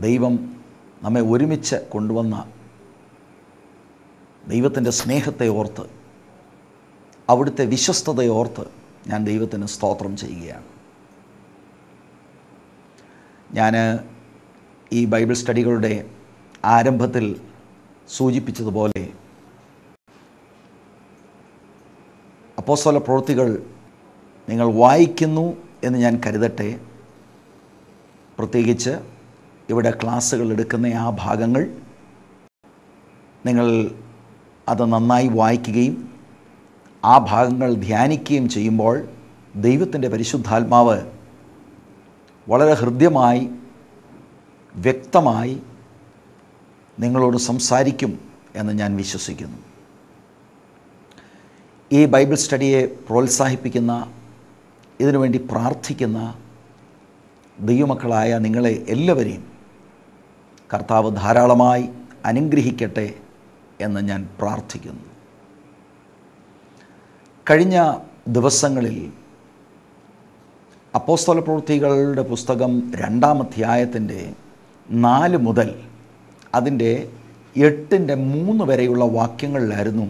ദൈവം നമ്മെ ഒരുമിച്ച് കൊണ്ടുവന്ന ദൈവത്തിൻ്റെ സ്നേഹത്തെ ഓർത്ത് അവിടുത്തെ വിശ്വസ്തതയെ ഓർത്ത് ഞാൻ ദൈവത്തിന് സ്തോത്രം ചെയ്യുകയാണ് ഞാൻ ഈ ബൈബിൾ സ്റ്റഡികളുടെ ആരംഭത്തിൽ സൂചിപ്പിച്ചതുപോലെ അപ്പോസ്തല പ്രവൃത്തികൾ നിങ്ങൾ വായിക്കുന്നു എന്ന് ഞാൻ കരുതട്ടെ പ്രത്യേകിച്ച് ഇവിടെ ക്ലാസ്സുകൾ എടുക്കുന്ന ആ ഭാഗങ്ങൾ നിങ്ങൾ അത് നന്നായി വായിക്കുകയും ആ ഭാഗങ്ങൾ ധ്യാനിക്കുകയും ചെയ്യുമ്പോൾ ദൈവത്തിൻ്റെ പരിശുദ്ധാത്മാവ് വളരെ ഹൃദ്യമായി വ്യക്തമായി നിങ്ങളോട് സംസാരിക്കും എന്ന് ഞാൻ വിശ്വസിക്കുന്നു ഈ ബൈബിൾ സ്റ്റഡിയെ പ്രോത്സാഹിപ്പിക്കുന്ന ഇതിനുവേണ്ടി പ്രാർത്ഥിക്കുന്ന ദൈവമക്കളായ നിങ്ങളെ എല്ലാവരെയും കർത്താവ് ധാരാളമായി അനുഗ്രഹിക്കട്ടെ എന്ന് ഞാൻ പ്രാർത്ഥിക്കുന്നു കഴിഞ്ഞ ദിവസങ്ങളിൽ അപ്പോസ്തല പ്രവൃത്തികളുടെ പുസ്തകം രണ്ടാം അധ്യായത്തിൻ്റെ നാല് മുതൽ അതിൻ്റെ എട്ടിൻ്റെ മൂന്ന് വരെയുള്ള വാക്യങ്ങളിലായിരുന്നു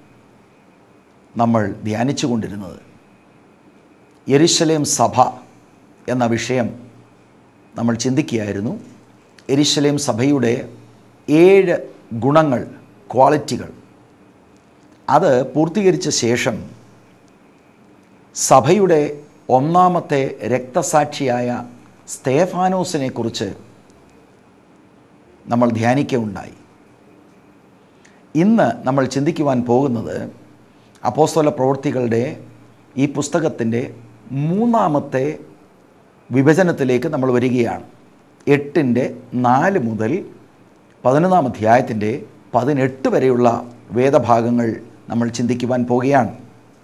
നമ്മൾ ധ്യാനിച്ചു കൊണ്ടിരുന്നത് യെരുശലേം സഭ എന്ന വിഷയം നമ്മൾ ചിന്തിക്കുകയായിരുന്നു എരിശലേം സഭയുടെ ഏഴ് ഗുണങ്ങൾ ക്വാളിറ്റികൾ അത് പൂർത്തീകരിച്ച ശേഷം സഭയുടെ ഒന്നാമത്തെ രക്തസാക്ഷിയായ സ്തേഫാനോസിനെ കുറിച്ച് നമ്മൾ ധ്യാനിക്കുകയുണ്ടായി ഇന്ന് നമ്മൾ ചിന്തിക്കുവാൻ പോകുന്നത് അപ്പോസ്തല പ്രവൃത്തികളുടെ ഈ പുസ്തകത്തിൻ്റെ മൂന്നാമത്തെ വിഭജനത്തിലേക്ക് നമ്മൾ വരികയാണ് എട്ടിൻ്റെ നാല് മുതൽ പതിനൊന്നാം അധ്യായത്തിൻ്റെ പതിനെട്ട് വരെയുള്ള വേദഭാഗങ്ങൾ നമ്മൾ ചിന്തിക്കുവാൻ പോവുകയാണ്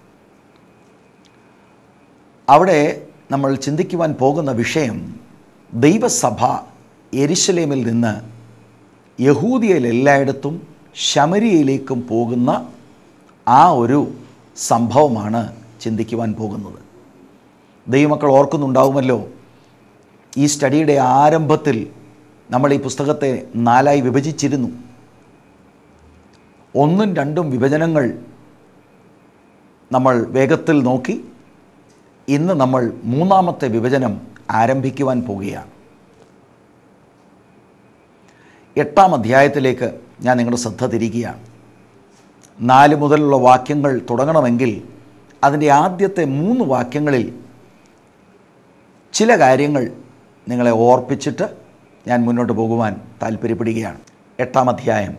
അവിടെ നമ്മൾ ചിന്തിക്കുവാൻ പോകുന്ന വിഷയം ദൈവസഭ എരിശലേമിൽ നിന്ന് യഹൂദിയയിൽ എല്ലായിടത്തും ശമരിയയിലേക്കും പോകുന്ന ആ ഒരു സംഭവമാണ് ചിന്തിക്കുവാൻ പോകുന്നത് ദൈവമക്കൾ ഓർക്കുന്നുണ്ടാവുമല്ലോ ഈ സ്റ്റഡിയുടെ ആരംഭത്തിൽ നമ്മൾ ഈ പുസ്തകത്തെ നാലായി വിഭജിച്ചിരുന്നു ഒന്നും രണ്ടും വിഭജനങ്ങൾ നമ്മൾ വേഗത്തിൽ നോക്കി ഇന്ന് നമ്മൾ മൂന്നാമത്തെ വിഭജനം ആരംഭിക്കുവാൻ പോവുകയാണ് എട്ടാം അധ്യായത്തിലേക്ക് ഞാൻ നിങ്ങളുടെ ശ്രദ്ധ തിരിക്കുകയാണ് നാല് മുതലുള്ള വാക്യങ്ങൾ തുടങ്ങണമെങ്കിൽ അതിൻ്റെ ആദ്യത്തെ മൂന്ന് വാക്യങ്ങളിൽ ചില കാര്യങ്ങൾ നിങ്ങളെ ഓർപ്പിച്ചിട്ട് ഞാൻ മുന്നോട്ട് പോകുവാൻ താല്പര്യപ്പെടുകയാണ് എട്ടാം അധ്യായം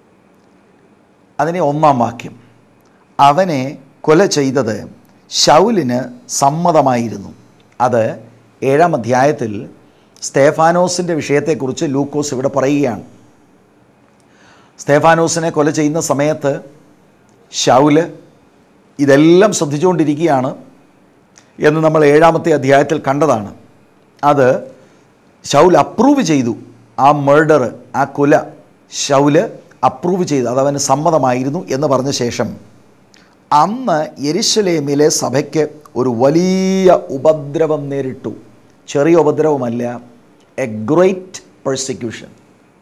അതിനെ ഒന്നാം വാക്യം അവനെ കൊല ചെയ്തത് ശൗലിന് സമ്മതമായിരുന്നു അത് ഏഴാം അധ്യായത്തിൽ സ്തേഫാനോസിൻ്റെ വിഷയത്തെക്കുറിച്ച് ലൂക്കോസ് ഇവിടെ പറയുകയാണ് സ്തേഫാനോസിനെ കൊല ചെയ്യുന്ന സമയത്ത് ഷൗല് ഇതെല്ലാം ശ്രദ്ധിച്ചുകൊണ്ടിരിക്കുകയാണ് എന്ന് നമ്മൾ ഏഴാമത്തെ അധ്യായത്തിൽ കണ്ടതാണ് അത് ഷൗൽ അപ്രൂവ് ചെയ്തു ആ മർഡർ ആ കൊല ഷൗല് അപ്രൂവ് ചെയ്തു അതവന് സമ്മതമായിരുന്നു എന്ന് പറഞ്ഞ ശേഷം അന്ന് യെരുശലേമിലെ സഭയ്ക്ക് ഒരു വലിയ ഉപദ്രവം നേരിട്ടു ചെറിയ ഉപദ്രവമല്ല എ ഗ്രേറ്റ് പെർസിക്യൂഷൻ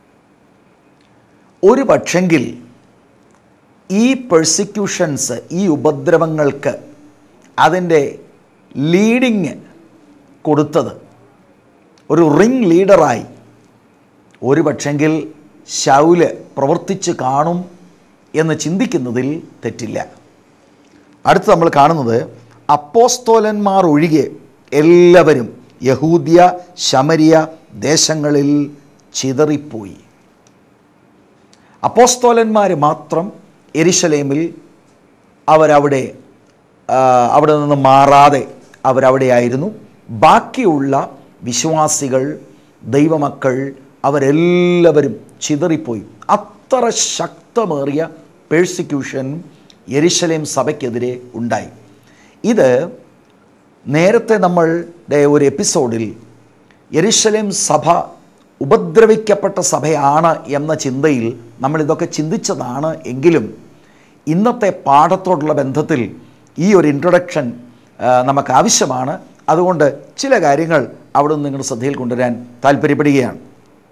ഒരു പക്ഷെങ്കിൽ ഈ പെർസിക്യൂഷൻസ് ഈ ഉപദ്രവങ്ങൾക്ക് അതിൻ്റെ ലീഡിങ് കൊടുത്തത് ഒരു റിംഗ് ലീഡറായി ഒരു പക്ഷെങ്കിൽ ശൗല് പ്രവർത്തിച്ച് കാണും എന്ന് ചിന്തിക്കുന്നതിൽ തെറ്റില്ല അടുത്ത് നമ്മൾ കാണുന്നത് അപ്പോസ്തോലന്മാർ ഒഴികെ എല്ലാവരും യഹൂദ്യ ശമരിയ ദേശങ്ങളിൽ ചിതറിപ്പോയി അപ്പോസ്തോലന്മാർ മാത്രം എരിശലേമിൽ അവരവിടെ ആ, അവിടെ നിന്ന് മാറാതെ അവരവിടെയായിരുന്നു ബാക്കിയുള്ള വിശ്വാസികൾ ദൈവമക്കൾ അവരെല്ലാവരും ചിതറിപ്പോയി അത്ര ശക്തമേറിയ പേഴ്സിക്യൂഷൻ യെരുശലേം സഭയ്ക്കെതിരെ ഉണ്ടായി ഇത് നേരത്തെ നമ്മളുടെ ഒരു എപ്പിസോഡിൽ യെരുശലേം സഭ ഉപദ്രവിക്കപ്പെട്ട സഭയാണ് എന്ന ചിന്തയിൽ നമ്മൾ ഇതൊക്കെ ചിന്തിച്ചതാണ് എങ്കിലും ഇന്നത്തെ പാഠത്തോടുള്ള ബന്ധത്തിൽ ഈ ഒരു ഇൻട്രൊഡക്ഷൻ നമുക്ക് ആവശ്യമാണ് അതുകൊണ്ട് ചില കാര്യങ്ങൾ അവിടെ നിന്ന് നിങ്ങളുടെ ശ്രദ്ധയിൽ കൊണ്ടുവരാൻ താല്പര്യപ്പെടുകയാണ്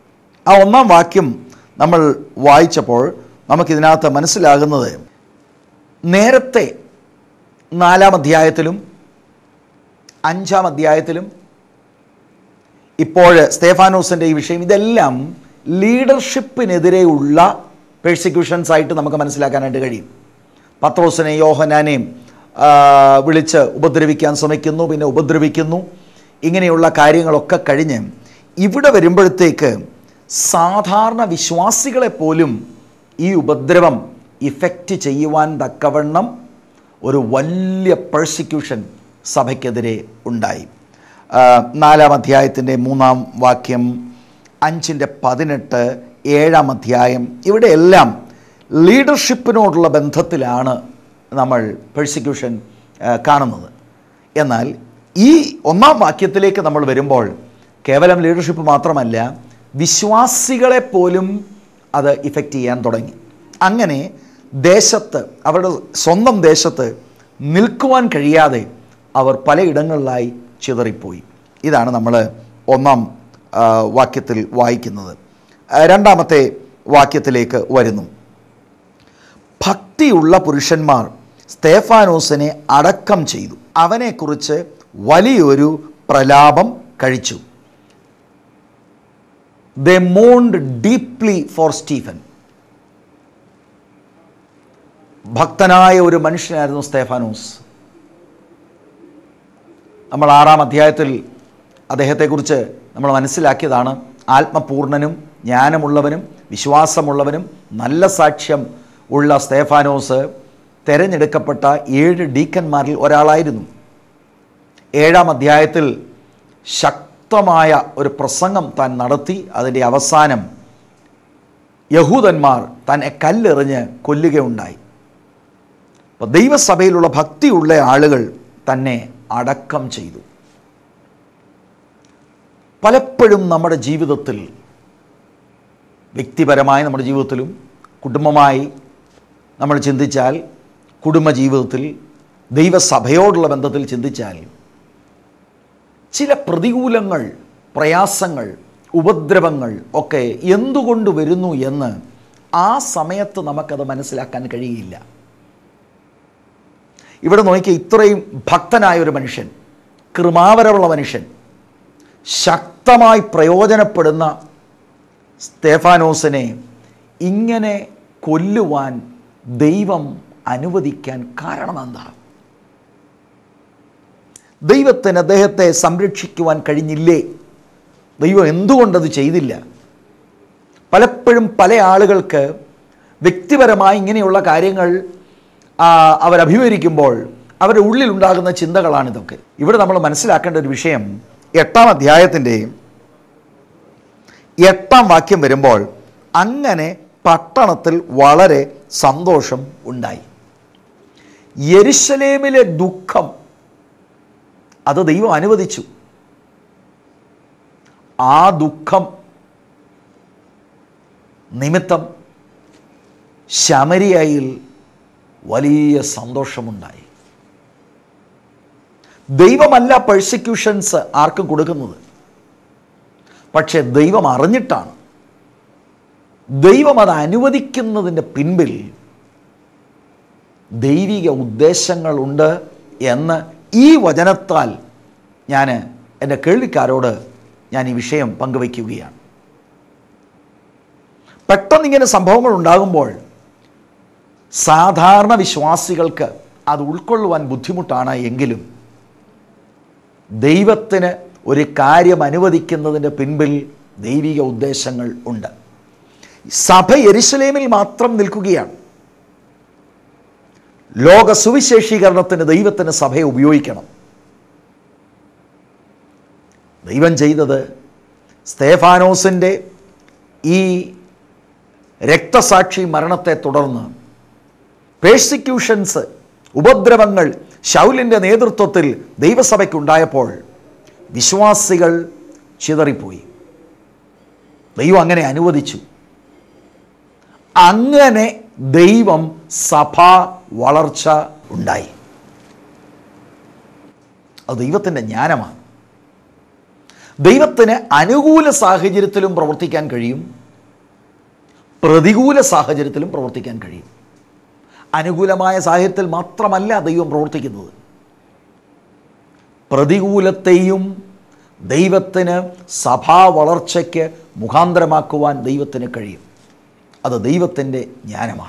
ആ ഒന്നാം വാക്യം നമ്മൾ വായിച്ചപ്പോൾ നമുക്കിതിനകത്ത് മനസ്സിലാകുന്നത് നേരത്തെ നാലാം അധ്യായത്തിലും അഞ്ചാം അധ്യായത്തിലും ഇപ്പോൾ സ്തേഫാനോസിൻ്റെ ഈ വിഷയം ഇതെല്ലാം ലീഡർഷിപ്പിനെതിരെയുള്ള പേഴ്സിക്യൂഷൻസ് ആയിട്ട് നമുക്ക് മനസ്സിലാക്കാനായിട്ട് കഴിയും പത്രോസിനെ യോഹനാനെയും ആ, വിളിച്ച് ഉപദ്രവിക്കാൻ ശ്രമിക്കുന്നു പിന്നെ ഉപദ്രവിക്കുന്നു ഇങ്ങനെയുള്ള കാര്യങ്ങളൊക്കെ കഴിഞ്ഞ് ഇവിടെ വരുമ്പോഴത്തേക്ക് സാധാരണ വിശ്വാസികളെ പോലും ഈ ഉപദ്രവം ഇഫക്റ്റ് ചെയ്യുവാൻ തക്കവണ്ണം ഒരു വലിയ പേഴ്സിക്യൂഷൻ സഭയ്ക്കെതിരെ ഉണ്ടായി ആ, നാലാം അധ്യായത്തിൻ്റെ മൂന്നാം വാക്യം അഞ്ചിൻ്റെ പതിനെട്ട് ഏഴാം അധ്യായം ഇവിടെയെല്ലാം ലീഡർഷിപ്പിനോടുള്ള ബന്ധത്തിലാണ് നമ്മൾ പെർസിക്യൂഷൻ കാണുന്നത് എന്നാൽ ഈ ഒന്നാം വാക്യത്തിലേക്ക് നമ്മൾ വരുമ്പോൾ കേവലം ലീഡർഷിപ്പ് മാത്രമല്ല വിശ്വാസികളെ പോലും അത് ഇഫക്റ്റ് ചെയ്യാൻ തുടങ്ങി അങ്ങനെ ദേശത്ത് അവരുടെ സ്വന്തം ദേശത്ത് നിൽക്കുവാൻ കഴിയാതെ അവർ പലയിടങ്ങളിലായി ചിതറിപ്പോയി ഇതാണ് നമ്മൾ ഒന്നാം ആ, വാക്യത്തിൽ വായിക്കുന്നത് ആ, രണ്ടാമത്തെ വാക്യത്തിലേക്ക് വരുന്നു ഭക്തിയുള്ള പുരുഷന്മാർ സ്തേഫാനോസിനെ അടക്കം ചെയ്തു അവനെക്കുറിച്ച് വലിയൊരു പ്രലാപം കഴിച്ചു the mourned deeply for Stephen ഭക്തനായ ഒരു മനുഷ്യനായിരുന്നു സ്തേഫാനോസ് നമ്മൾ ആറാം അധ്യായത്തിൽ അദ്ദേഹത്തെക്കുറിച്ച് നമ്മൾ മനസ്സിലാക്കിയതാണ് ആത്മപൂർണനും ജ്ഞാനമുള്ളവനും വിശ്വാസമുള്ളവനും നല്ല സാക്ഷ്യം ഉള്ള സ്തേഫാനോസ് തിരഞ്ഞെടുക്കപ്പെട്ട ഏഴ് ഡീക്കന്മാരിൽ ഒരാളായിരുന്നു ഏഴാം അധ്യായത്തിൽ ശക്തമായ ഒരു പ്രസംഗം താൻ നടത്തി അതിൻ്റെ അവസാനം യഹൂദന്മാർ തന്നെ കല്ലെറിഞ്ഞ് കൊല്ലുകയുണ്ടായി അപ്പോൾ ദൈവസഭയിലുള്ള ഭക്തിയുള്ള ആളുകൾ തന്നെ അടക്കം ചെയ്തു പലപ്പോഴും നമ്മുടെ ജീവിതത്തിൽ വ്യക്തിപരമായി നമ്മുടെ ജീവിതത്തിലും കുടുംബമായി നമ്മൾ ചിന്തിച്ചാൽ കുടുംബജീവിതത്തിൽ ദൈവസഭയോടുള്ള ബന്ധത്തിൽ ചിന്തിച്ചാൽ ചില പ്രതികൂലങ്ങൾ പ്രയാസങ്ങൾ ഉപദ്രവങ്ങൾ ഒക്കെ എന്തുകൊണ്ട് വരുന്നു എന്ന് ആ സമയത്ത് നമുക്കത് മനസ്സിലാക്കാൻ കഴിയില്ല ഇവിടെ നോക്കിയ ഇത്രയും ഭക്തനായ ഒരു മനുഷ്യൻ കൃമാവരമുള്ള മനുഷ്യൻ ശക്തമായി പ്രയോജനപ്പെടുന്ന സ്തേഫാനോസിനെ ഇങ്ങനെ കൊല്ലുവാൻ ദൈവം അനുവദിക്കാൻ കാരണമെന്താ ദൈവത്തിന് അദ്ദേഹത്തെ സംരക്ഷിക്കുവാൻ കഴിഞ്ഞില്ലേ ദൈവം എന്തുകൊണ്ടത് ചെയ്തില്ല പലപ്പോഴും പല ആളുകൾക്ക് വ്യക്തിപരമായി ഇങ്ങനെയുള്ള കാര്യങ്ങൾ ആ, അവരഭിമുഖീകരിക്കുമ്പോൾ അവരുടെ ഉള്ളിലുണ്ടാകുന്ന ചിന്തകളാണിതൊക്കെ ഇവിടെ നമ്മൾ മനസ്സിലാക്കേണ്ട ഒരു വിഷയം എട്ടാം അധ്യായത്തിൻ്റെ എട്ടാം വാക്യം വരുമ്പോൾ അങ്ങനെ പട്ടണത്തിൽ വളരെ സന്തോഷം ഉണ്ടായി യെരുശലേമിലെ ദുഃഖം അത് ദൈവം അനുവദിച്ചു ആ ദുഃഖം നിമിത്തം ശമരിയയിൽ വലിയ സന്തോഷമുണ്ടായി ദൈവമല്ല പെർസിക്യൂഷൻസ് ആർക്കും കൊടുക്കുന്നത് പക്ഷേ ദൈവം അറിഞ്ഞിട്ടാണ് ദൈവം അത് അനുവദിക്കുന്നതിൻ്റെ പിൻപിൽ ദൈവിക ഉദ്ദേശങ്ങളുണ്ട് എന്ന് ഈ വചനത്താൽ ഞാൻ എൻ്റെ കേൾവിക്കാരോട് ഞാൻ ഈ വിഷയം പങ്കുവയ്ക്കുകയാണ് പെട്ടെന്നിങ്ങനെ സംഭവങ്ങൾ ഉണ്ടാകുമ്പോൾ സാധാരണ വിശ്വാസികൾക്ക് അത് ഉൾക്കൊള്ളുവാൻ ബുദ്ധിമുട്ടാണ് എങ്കിലും ദൈവത്തിന് ഒരു കാര്യം അനുവദിക്കുന്നതിൻ്റെ പിൻപിൽ ദൈവിക ഉദ്ദേശങ്ങൾ ഉണ്ട് സഭ യെരുശലേമിൽ മാത്രം നിൽക്കുകയാണ് ലോക സുവിശേഷീകരണത്തിന് ദൈവത്തിന് സഭയെ ഉപയോഗിക്കണം ദൈവം ചെയ്തത് സ്തേഫാനോസിൻ്റെ ഈ രക്തസാക്ഷി മരണത്തെ തുടർന്ന് പേഴ്സിക്യൂഷൻസ് ഉപദ്രവങ്ങൾ ശൗലിൻ്റെ നേതൃത്വത്തിൽ ദൈവസഭയ്ക്കുണ്ടായപ്പോൾ വിശ്വാസികൾ ചിതറിപ്പോയി ദൈവം അങ്ങനെ അനുവദിച്ചു അങ്ങനെ ദൈവം സഭ വളർച്ച ഉണ്ടായി അത് ദൈവത്തിൻ്റെ ജ്ഞാനമാണ് ദൈവത്തിന് അനുകൂല സാഹചര്യത്തിലും പ്രവർത്തിക്കാൻ കഴിയും പ്രതികൂല സാഹചര്യത്തിലും പ്രവർത്തിക്കാൻ കഴിയും അനുകൂലമായ സാഹചര്യത്തിൽ മാത്രമല്ല ദൈവം പ്രവർത്തിക്കുന്നത് പ്രതികൂലത്തെയും ദൈവത്തിന് സഭാ വളർച്ചയ്ക്ക് മുഖാന്തരമാക്കുവാൻ ദൈവത്തിന് കഴിയും അത് ദൈവത്തിൻ്റെ ജ്ഞാനമാണ്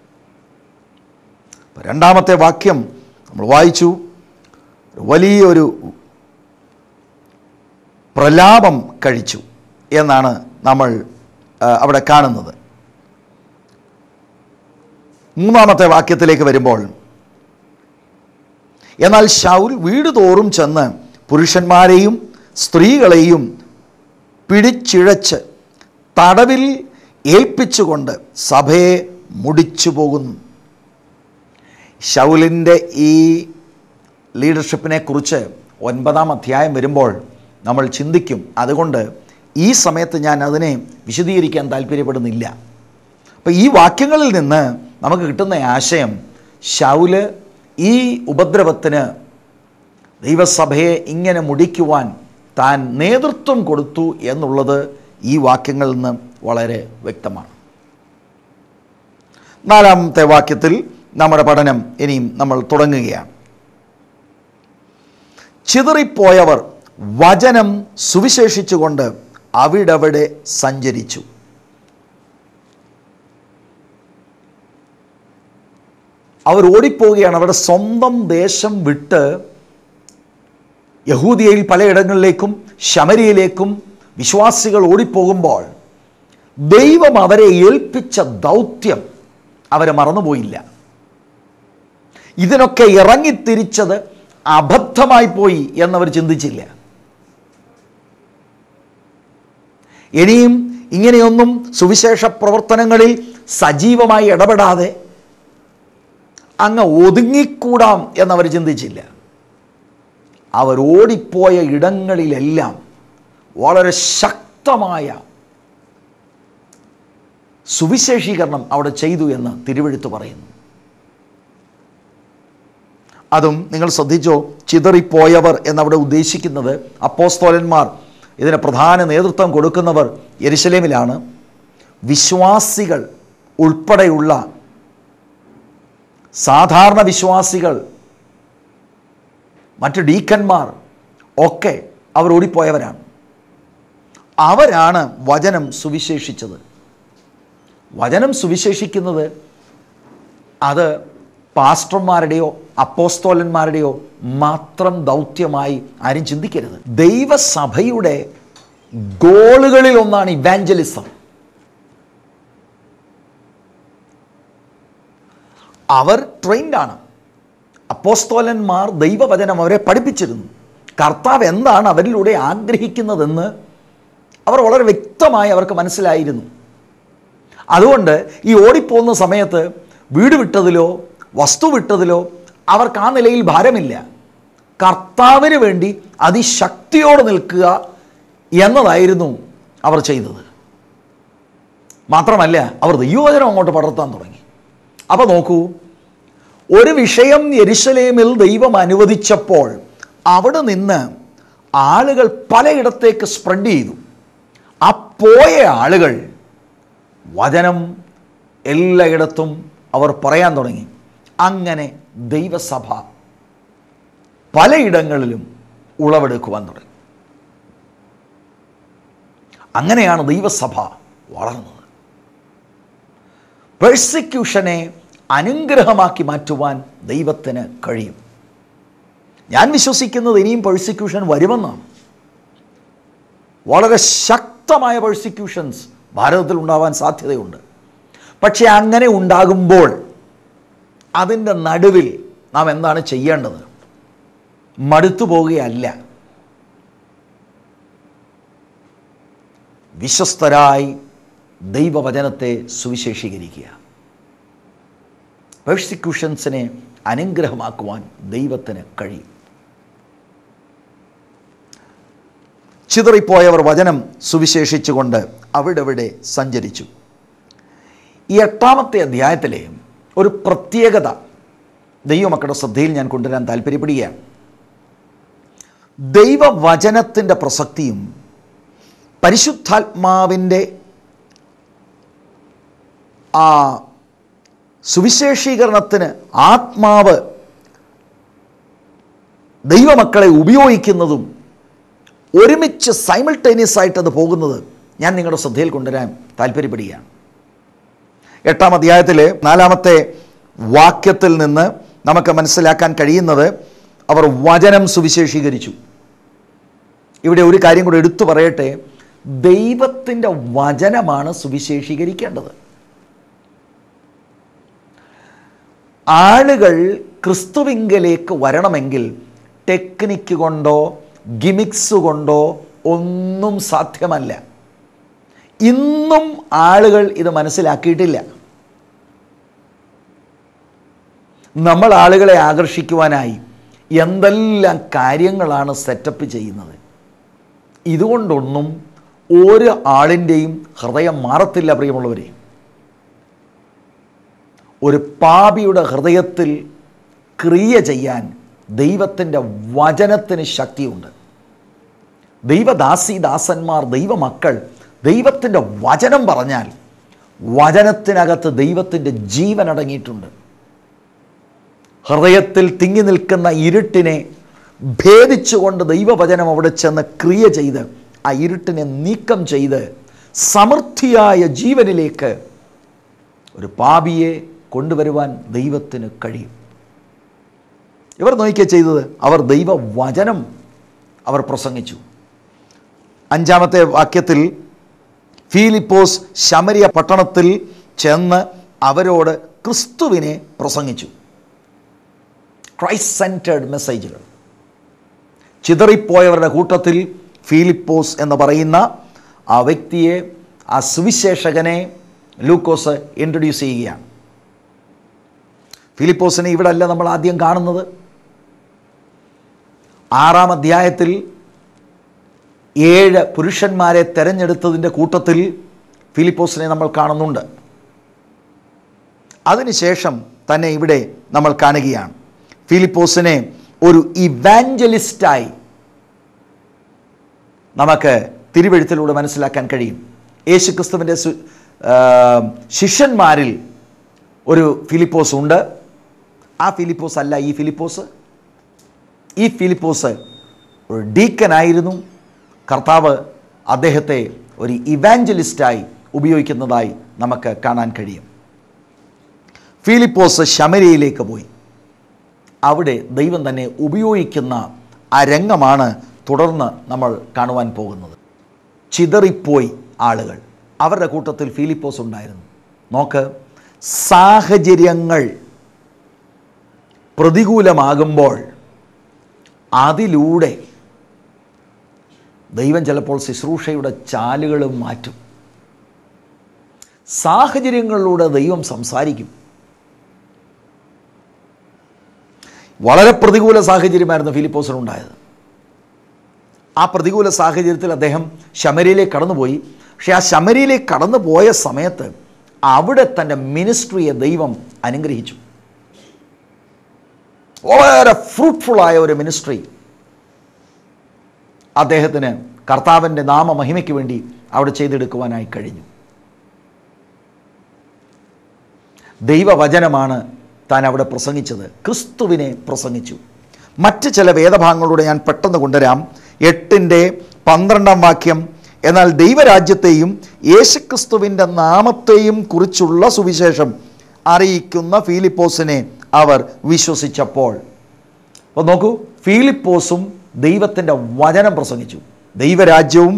അപ്പോൾ രണ്ടാമത്തെ വാക്യം നമ്മൾ വായിച്ചു ഒരു വലിയൊരു പ്രലാപം കഴിച്ചു എന്നാണ് നമ്മൾ ആ, അവിടെ കാണുന്നത് മൂന്നാമത്തെ വാക്യത്തിലേക്ക് വരുമ്പോൾ എന്നാൽ ശൗൽ വീട് തോറും ചെന്ന് പുരുഷന്മാരെയും സ്ത്രീകളെയും പിടിച്ചിഴച്ച് തടവിൽ ഏൽപ്പിച്ചുകൊണ്ട് സഭയെ മുടിച്ചു പോകുന്നു ഷൗലിൻ്റെ ഈ ലീഡർഷിപ്പിനെ കുറിച്ച് ഒൻപതാം അധ്യായം വരുമ്പോൾ നമ്മൾ ചിന്തിക്കും അതുകൊണ്ട് ഈ സമയത്ത് ഞാൻ അതിനെ വിശദീകരിക്കാൻ താല്പര്യപ്പെടുന്നില്ല അപ്പോൾ ഈ വാക്യങ്ങളിൽ നിന്ന് നമുക്ക് കിട്ടുന്ന ആശയം ഷൗല് ഈ ഉപദ്രവത്തിന് ദൈവസഭയെ ഇങ്ങനെ മുടിക്കുവാൻ താൻ നേതൃത്വം കൊടുത്തു എന്നുള്ളത് ഈ വാക്യങ്ങളിൽ നിന്ന് വളരെ വ്യക്തമാണ് നാലാമത്തെ വാക്യത്തിൽ നമ്മുടെ പഠനം ഇനിയും നമ്മൾ തുടങ്ങുകയാണ് ചിതറിപ്പോയവർ വചനം സുവിശേഷിച്ചുകൊണ്ട് അവിടവിടെ സഞ്ചരിച്ചു അവർ ഓടിപ്പോവുകയാണ് അവരുടെ സ്വന്തം ദേശം വിട്ട് യഹൂദിയയിൽ പലയിടങ്ങളിലേക്കും ശമരിയിലേക്കും വിശ്വാസികൾ ഓടിപ്പോകുമ്പോൾ ദൈവം അവരെ ഏൽപ്പിച്ച ദൗത്യം അവരെ മറന്നുപോയില്ല ഇതിനൊക്കെ ഇറങ്ങിത്തിരിച്ചത് അബദ്ധമായി പോയി എന്നവർ ചിന്തിച്ചില്ല ഇനിയും ഇങ്ങനെയൊന്നും സുവിശേഷ പ്രവർത്തനങ്ങളിൽ സജീവമായി ഇടപെടാതെ അങ്ങ് ഒതുങ്ങിക്കൂടാം എന്നവർ ചിന്തിച്ചില്ല അവർ ഓടിപ്പോയ ഇടങ്ങളിലെല്ലാം വളരെ ശക്തമായ സുവിശേഷീകരണം അവിടെ ചെയ്തു എന്ന് തിരുവെഴുത്ത് പറയുന്നു അതും നിങ്ങൾ ശ്രദ്ധിച്ചോ ചിതറിപ്പോയവർ എന്നവിടെ ഉദ്ദേശിക്കുന്നത് അപ്പോസ്തോലന്മാർ ഇതിന് പ്രധാന നേതൃത്വം കൊടുക്കുന്നവർ യെരുശലേമിലാണ് വിശ്വാസികൾ ഉൾപ്പെടെയുള്ള സാധാരണ വിശ്വാസികൾ മറ്റ് ഡീക്കന്മാർ ഒക്കെ അവർ ഓടിപ്പോയവരാണ് അവരാണ് വചനം സുവിശേഷിച്ചത് വചനം സുവിശേഷിക്കുന്നത് അത് പാസ്റ്റർമാരുടെയോ അപ്പോസ്തോലന്മാരുടെയോ മാത്രം ദൗത്യമായി ആരും ചിന്തിക്കരുത് ദൈവസഭയുടെ ഗോളുകളിൽ ഒന്നാണ് ഇവാഞ്ചലിസം അവർ ട്രെയിൻഡ് ആണ് അപ്പോസ്തോലന്മാർ ദൈവവചനം അവരെ പഠിപ്പിച്ചിരുന്നു കർത്താവ് എന്താണ് അവരിലൂടെ ആഗ്രഹിക്കുന്നതെന്ന് അവർ വളരെ വ്യക്തമായി അവർക്ക് മനസ്സിലായിരുന്നു അതുകൊണ്ട് ഈ ഓടിപ്പോകുന്ന സമയത്ത് വീട് വിട്ടതിലോ വസ്തു വിട്ടതിലോ അവർക്ക് ആ നിലയിൽ ഭാരമില്ല കർത്താവിന് വേണ്ടി അതിശക്തിയോടെ നിൽക്കുക എന്നതായിരുന്നു അവർ ചെയ്തത് മാത്രമല്ല അവർ ദൈവവചനം അങ്ങോട്ട് പടർത്താൻ തുടങ്ങി അപ്പോൾ നോക്കൂ ഒരു വിഷയം യെരുശലേമിൽ ദൈവം അനുവദിച്ചപ്പോൾ അവിടെ നിന്ന് ആളുകൾ പലയിടത്തേക്ക് സ്പ്രെഡ് ചെയ്തു ആ പോയ ആളുകൾ വചനം എല്ലായിടത്തും അവർ പറയാൻ തുടങ്ങി അങ്ങനെ ദൈവസഭ പലയിടങ്ങളിലും ഉളവെടുക്കുവാൻ തുടങ്ങി അങ്ങനെയാണ് ദൈവസഭ വളർന്നത് പെർസിക്യൂഷനെ അനുഗ്രഹമാക്കി മാറ്റുവാൻ ദൈവത്തിന് കഴിയും ഞാൻ വിശ്വസിക്കുന്നത് ഇനിയും പെർസിക്യൂഷൻ വരുമെന്നാണ് വളരെ ശക്തമായ പെർസിക്യൂഷൻസ് ഭാരതത്തിൽ ഉണ്ടാവാൻ സാധ്യതയുണ്ട് പക്ഷേ അങ്ങനെ ഉണ്ടാകുമ്പോൾ അതിൻ്റെ നടുവിൽ നാം എന്താണ് ചെയ്യേണ്ടത് മടുത്തു പോവുകയല്ല വിശ്വസ്തരായി ദൈവവചനത്തെ സുവിശേഷീകരിക്കുക പെർസിക്യൂഷൻസിനെ അനുഗ്രഹമാക്കുവാൻ ദൈവത്തിന് കഴിയും ചിതറിപ്പോയവർ വചനം സുവിശേഷിച്ചുകൊണ്ട് അവിടെവിടെ സഞ്ചരിച്ചു ഈ എട്ടാമത്തെ അധ്യായത്തിലെ ഒരു പ്രത്യേകത ദൈവമക്കളുടെ ശ്രദ്ധയിൽ ഞാൻ കൊണ്ടുവരാൻ താല്പര്യപ്പെടുകയാണ് ദൈവവചനത്തിൻ്റെ പ്രസക്തിയും പരിശുദ്ധാത്മാവിൻ്റെ ആ സുവിശേഷീകരണത്തിന് ആത്മാവ് ദൈവമക്കളെ ഉപയോഗിക്കുന്നതും ഒരുമിച്ച് സൈമിൾട്ടേനിയസ് ആയിട്ട് അത് പോകുന്നത് ഞാൻ നിങ്ങളുടെ ശ്രദ്ധയിൽ കൊണ്ടുവരാൻ താല്പര്യപ്പെടുകയാണ് എട്ടാം അധ്യായത്തിലെ നാലാമത്തെ വാക്യത്തിൽ നിന്ന് നമുക്ക് മനസ്സിലാക്കാൻ കഴിയുന്നത് അവർ വചനം സുവിശേഷീകരിച്ചു ഇവിടെ ഒരു കാര്യം കൂടെ എടുത്തു പറയട്ടെ ദൈവത്തിൻ്റെ വചനമാണ് സുവിശേഷീകരിക്കേണ്ടത് ആളുകൾ ക്രിസ്തുവിങ്കലേക്ക് വരണമെങ്കിൽ ടെക്നിക്ക് കൊണ്ടോ ഗിമിക്സ് കൊണ്ടോ ഒന്നും സാധ്യമല്ല ഇന്നും ആളുകൾ ഇത് മനസ്സിലാക്കിയിട്ടില്ല നമ്മൾ ആളുകളെ ആകർഷിക്കുവാനായി എന്തെല്ലാം കാര്യങ്ങളാണ് സെറ്റപ്പ് ചെയ്യുന്നത് ഇതുകൊണ്ടൊന്നും ഒരു ആളിൻ്റെയും ഹൃദയം മാറത്തില്ല പ്രിയമുള്ളവരെ ഒരു പാപിയുടെ ഹൃദയത്തിൽ ക്രിയ ചെയ്യാൻ ദൈവത്തിൻ്റെ വചനത്തിന് ശക്തിയുണ്ട് ദൈവദാസി ദാസന്മാർ ദൈവമക്കൾ ദൈവത്തിൻ്റെ വചനം പറഞ്ഞാൽ വചനത്തിനകത്ത് ദൈവത്തിൻ്റെ ജീവൻ അടങ്ങിയിട്ടുണ്ട് ഹൃദയത്തിൽ തിങ്ങി നിൽക്കുന്ന ഇരുട്ടിനെ ഭേദിച്ചുകൊണ്ട് ദൈവവചനം അവിടെ ചെന്ന് ക്രിയ ചെയ്ത് ആ ഇരുട്ടിനെ നീക്കം ചെയ്ത് സമൃദ്ധിയായ ജീവനിലേക്ക് ഒരു പാപിയെ കൊണ്ടുവരുവാൻ ദൈവത്തിന് കഴിയും ഇവർ നോക്കിയ ചെയ്തത് അവർ ദൈവവചനം അവർ പ്രസംഗിച്ചു അഞ്ചാമത്തെ വാക്യത്തിൽ ഫീലിപ്പോസ് ശമരിയ പട്ടണത്തിൽ ചെന്ന് അവരോട് ക്രിസ്തുവിനെ പ്രസംഗിച്ചു ക്രൈസ്റ്റ് സെൻറ്റേഡ് മെസ്സേജുകൾ ചിതറിപ്പോയവരുടെ കൂട്ടത്തിൽ ഫീലിപ്പോസ് എന്ന് പറയുന്ന ആ വ്യക്തിയെ ആ സുവിശേഷകനെ ലൂക്കോസ് ഇൻട്രൊഡ്യൂസ് ചെയ്യുകയാണ് ഫിലിപ്പോസിനെ ഇവിടെ അല്ല നമ്മൾ ആദ്യം കാണുന്നത് ആറാം അധ്യായത്തിൽ ഏഴ് പുരുഷന്മാരെ തെരഞ്ഞെടുത്തതിൻ്റെ കൂട്ടത്തിൽ ഫിലിപ്പോസിനെ നമ്മൾ കാണുന്നുണ്ട് അതിനുശേഷം തന്നെ ഇവിടെ നമ്മൾ കാണുകയാണ് ഫിലിപ്പോസിനെ ഒരു ഇവാഞ്ചലിസ്റ്റായി നമുക്ക് തിരുവെഴുത്തിലൂടെ മനസ്സിലാക്കാൻ കഴിയും യേശുക്രിസ്തുവിൻ്റെ സു ആ, ശിഷ്യന്മാരിൽ ഒരു ഫിലിപ്പോസ് ഉണ്ട് ആ ഫിലിപ്പോസ് അല്ല ഈ ഫിലിപ്പോസ് ഈ ഫിലിപ്പോസ് ഒരു ഡീക്കനായിരുന്നു കർത്താവ് അദ്ദേഹത്തെ ഒരു ഇവാഞ്ചലിസ്റ്റായി ഉപയോഗിക്കുന്നതായി നമുക്ക് കാണാൻ കഴിയും ഫിലിപ്പോസ് ശമരിയിലേക്ക് പോയി അവിടെ ദൈവം തന്നെ ഉപയോഗിക്കുന്ന ആ രംഗമാണ് തുടർന്ന് നമ്മൾ കാണുവാൻ പോകുന്നത് ചിതറിപ്പോയി ആളുകൾ അവരുടെ കൂട്ടത്തിൽ ഫിലിപ്പോസ് ഉണ്ടായിരുന്നു നോക്ക് സാഹചര്യങ്ങൾ പ്രതികൂലമാകുമ്പോൾ അതിലൂടെ ദൈവം ചിലപ്പോൾ ശുശ്രൂഷയുടെ ചാലുകളും മാറ്റും സാഹചര്യങ്ങളിലൂടെ ദൈവം സംസാരിക്കും വളരെ പ്രതികൂല സാഹചര്യമായിരുന്നു ഫിലിപ്പോസിനുണ്ടായത് ആ പ്രതികൂല സാഹചര്യത്തിൽ അദ്ദേഹം ശമരിയിലേക്ക് കടന്നുപോയി പക്ഷേ ആ ശമരിയിലേക്ക് കടന്നുപോയ സമയത്ത് അവിടെ തൻ്റെ മിനിസ്ട്രിയെ ദൈവം അനുഗ്രഹിച്ചു വളരെ ഫ്രൂട്ട്ഫുള്ളായ ഒരു മിനിസ്ട്രി അദ്ദേഹത്തിന് കർത്താവിൻ്റെ നാമമഹിമയ്ക്ക് വേണ്ടി അവിടെ ചെയ്തെടുക്കുവാനായി കഴിഞ്ഞു ദൈവവചനമാണ് താൻ അവിടെ പ്രസംഗിച്ചത് ക്രിസ്തുവിനെ പ്രസംഗിച്ചു മറ്റ് ചില വേദഭാഗങ്ങളിലൂടെ ഞാൻ പെട്ടെന്ന് കൊണ്ടുവരാം എട്ടിൻ്റെ പന്ത്രണ്ടാം വാക്യം എന്നാൽ ദൈവരാജ്യത്തെയും യേശുക്രിസ്തുവിൻ്റെ നാമത്തെയും കുറിച്ചുള്ള സുവിശേഷം അറിയിക്കുന്ന ഫീലിപ്പോസിനെ അവർ വിശ്വസിച്ചപ്പോൾ അപ്പോൾ നോക്കൂ ഫീലിപ്പോസും ദൈവത്തിൻ്റെ വചനം പ്രസംഗിച്ചു ദൈവരാജ്യവും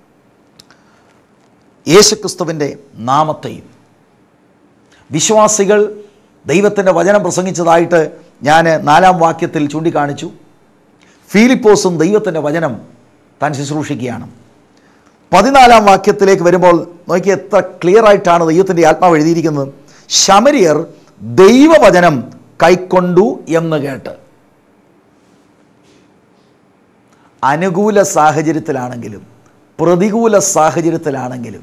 യേശുക്രിസ്തുവിൻ്റെ നാമത്തെയും വിശ്വാസികൾ ദൈവത്തിൻ്റെ വചനം പ്രസംഗിച്ചതായിട്ട് ഞാൻ നാലാം വാക്യത്തിൽ ചൂണ്ടിക്കാണിച്ചു ഫീലിപ്പോസും ദൈവത്തിൻ്റെ വചനം താൻ ശുശ്രൂഷിക്കുകയാണ് പതിനാലാം വാക്യത്തിലേക്ക് വരുമ്പോൾ നോക്കി എത്ര ക്ലിയർ ആയിട്ടാണ് ദൈവത്തിൻ്റെ ആത്മാവ് എഴുതിയിരിക്കുന്നത് ശമരിയർ ദൈവവചനം കൈക്കൊണ്ടു എന്ന് കേട്ട് അനുകൂല സാഹചര്യത്തിലാണെങ്കിലും പ്രതികൂല സാഹചര്യത്തിലാണെങ്കിലും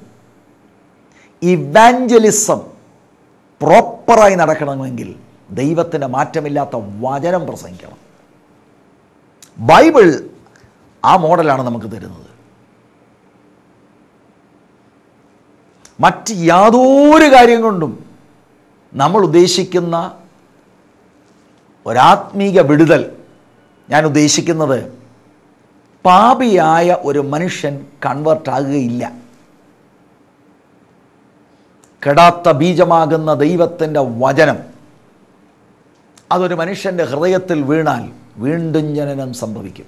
ഇവാഞ്ചലിസം പ്രോപ്പറായി നടക്കണമെങ്കിൽ ദൈവത്തിൻ്റെ മാറ്റമില്ലാത്ത വചനം പ്രസംഗിക്കണം ബൈബിൾ ആ മോഡലാണ് നമുക്ക് തരുന്നത് മറ്റ് യാതൊരു കാര്യം കൊണ്ടും നമ്മൾ ഉദ്ദേശിക്കുന്ന ഒരാത്മീക വിടുതൽ ഞാൻ ഉദ്ദേശിക്കുന്നത് പാപിയായ ഒരു മനുഷ്യൻ കൺവേർട്ടാകുകയില്ല കെടാത്ത ബീജമാകുന്ന ദൈവത്തിൻ്റെ വചനം അതൊരു മനുഷ്യൻ്റെ ഹൃദയത്തിൽ വീണാൽ വീണ്ടും ജനനം സംഭവിക്കും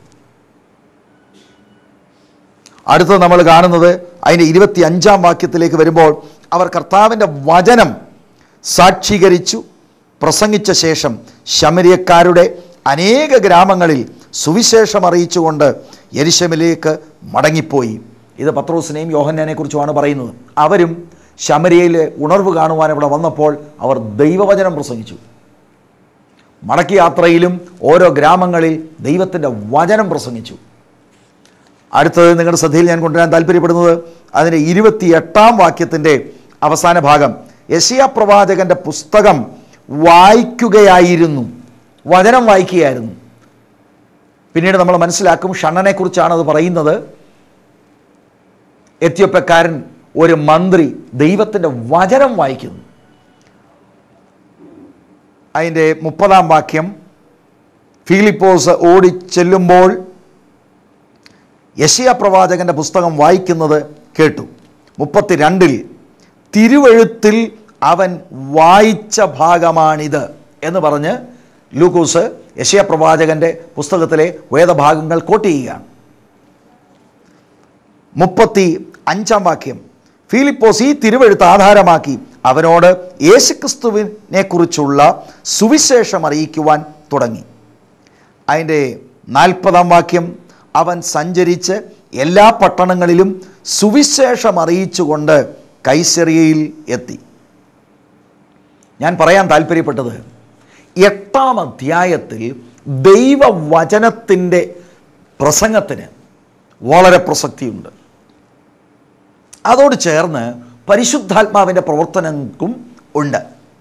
അടുത്തത് നമ്മൾ കാണുന്നത് അതിൻ്റെ ഇരുപത്തി അഞ്ചാം വാക്യത്തിലേക്ക് വരുമ്പോൾ അവർ കർത്താവിൻ്റെ വചനം സാക്ഷീകരിച്ചു പ്രസംഗിച്ച ശേഷം ശമരിയക്കാരുടെ അനേക ഗ്രാമങ്ങളിൽ സുവിശേഷം അറിയിച്ചുകൊണ്ട് യരിശമിലേക്ക് മടങ്ങിപ്പോയി ഇത് പത്രോസിനെയും യോഹന്നാനെ കുറിച്ചുമാണ് പറയുന്നത് അവരും ശമരിയയിലെ ഉണർവ് കാണുവാൻ ഇവിടെ വന്നപ്പോൾ അവർ ദൈവവചനം പ്രസംഗിച്ചു മടക്കി യാത്രയിലും ഓരോ ഗ്രാമങ്ങളിൽ ദൈവത്തിൻ്റെ വചനം പ്രസംഗിച്ചു അടുത്തത് നിങ്ങളുടെ ശ്രദ്ധയിൽ ഞാൻ കൊണ്ടുവരാൻ താല്പര്യപ്പെടുന്നത് അതിൻ്റെ ഇരുപത്തി എട്ടാം വാക്യത്തിൻ്റെ അവസാന ഭാഗം യശിയ പ്രവാചകന്റെ പുസ്തകം വായിക്കുകയായിരുന്നു വചനം വായിക്കുകയായിരുന്നു പിന്നീട് നമ്മൾ മനസ്സിലാക്കും ഷണ്ണനെക്കുറിച്ചാണ് അത് പറയുന്നത് എത്യോപ്യക്കാരൻ ഒരു മന്ത്രി ദൈവത്തിൻ്റെ വചനം വായിക്കുന്നു അതിൻ്റെ മുപ്പതാം വാക്യം ഫിലിപ്പോസ് ഓടി ചെല്ലുമ്പോൾ യശയ പ്രവാചകന്റെ പുസ്തകം വായിക്കുന്നത് കേട്ടു മുപ്പത്തിരണ്ടിൽ തിരുവഴുത്തിൽ അവൻ വായിച്ച ഭാഗമാണിത് എന്ന് പറഞ്ഞ് ലൂക്കോസ് യശയ പ്രവാചകന്റെ പുസ്തകത്തിലെ വേദഭാഗങ്ങൾ കോട്ട് ചെയ്യുകയാണ് മുപ്പത്തി അഞ്ചാം വാക്യം ഫിലിപ്പോസ് ഈ തിരുവഴുത്ത് ആധാരമാക്കി അവനോട് യേശുക്രിസ്തുവിനെ കുറിച്ചുള്ള സുവിശേഷം അറിയിക്കുവാൻ തുടങ്ങി അതിൻ്റെ നാൽപ്പതാം വാക്യം അവൻ സഞ്ചരിച്ച് എല്ലാ പട്ടണങ്ങളിലും സുവിശേഷം അറിയിച്ചുകൊണ്ട് കൈസറിയയിൽ എത്തി ഞാൻ പറയാൻ താല്പര്യപ്പെട്ടത് എട്ടാം അധ്യായത്തിൽ ദൈവവചനത്തിൻ്റെ പ്രസംഗത്തിന് വളരെ പ്രസക്തിയുണ്ട് അതോട് ചേർന്ന് പരിശുദ്ധാത്മാവിൻ്റെ പ്രവർത്തനങ്ങൾക്കും ഉണ്ട്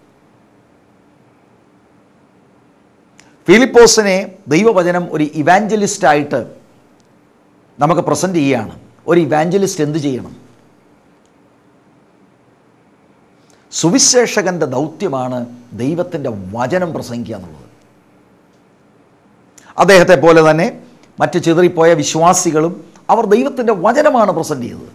ഫിലിപ്പോസിനെ ദൈവവചനം ഒരു ഇവാഞ്ചലിസ്റ്റായിട്ട് നമുക്ക് പ്രസൻറ്റ് ചെയ്യുകയാണ് ഒരു ഇവാഞ്ചലിസ്റ്റ് എന്ത് ചെയ്യണം സുവിശേഷകൻ്റെ ദൗത്യമാണ് ദൈവത്തിൻ്റെ വചനം പ്രസംഗിക്കുക എന്നുള്ളത് അദ്ദേഹത്തെ പോലെ തന്നെ മറ്റ് ചിതറിപ്പോയ വിശ്വാസികളും അവർ ദൈവത്തിൻ്റെ വചനമാണ് പ്രസൻറ്റ് ചെയ്തത്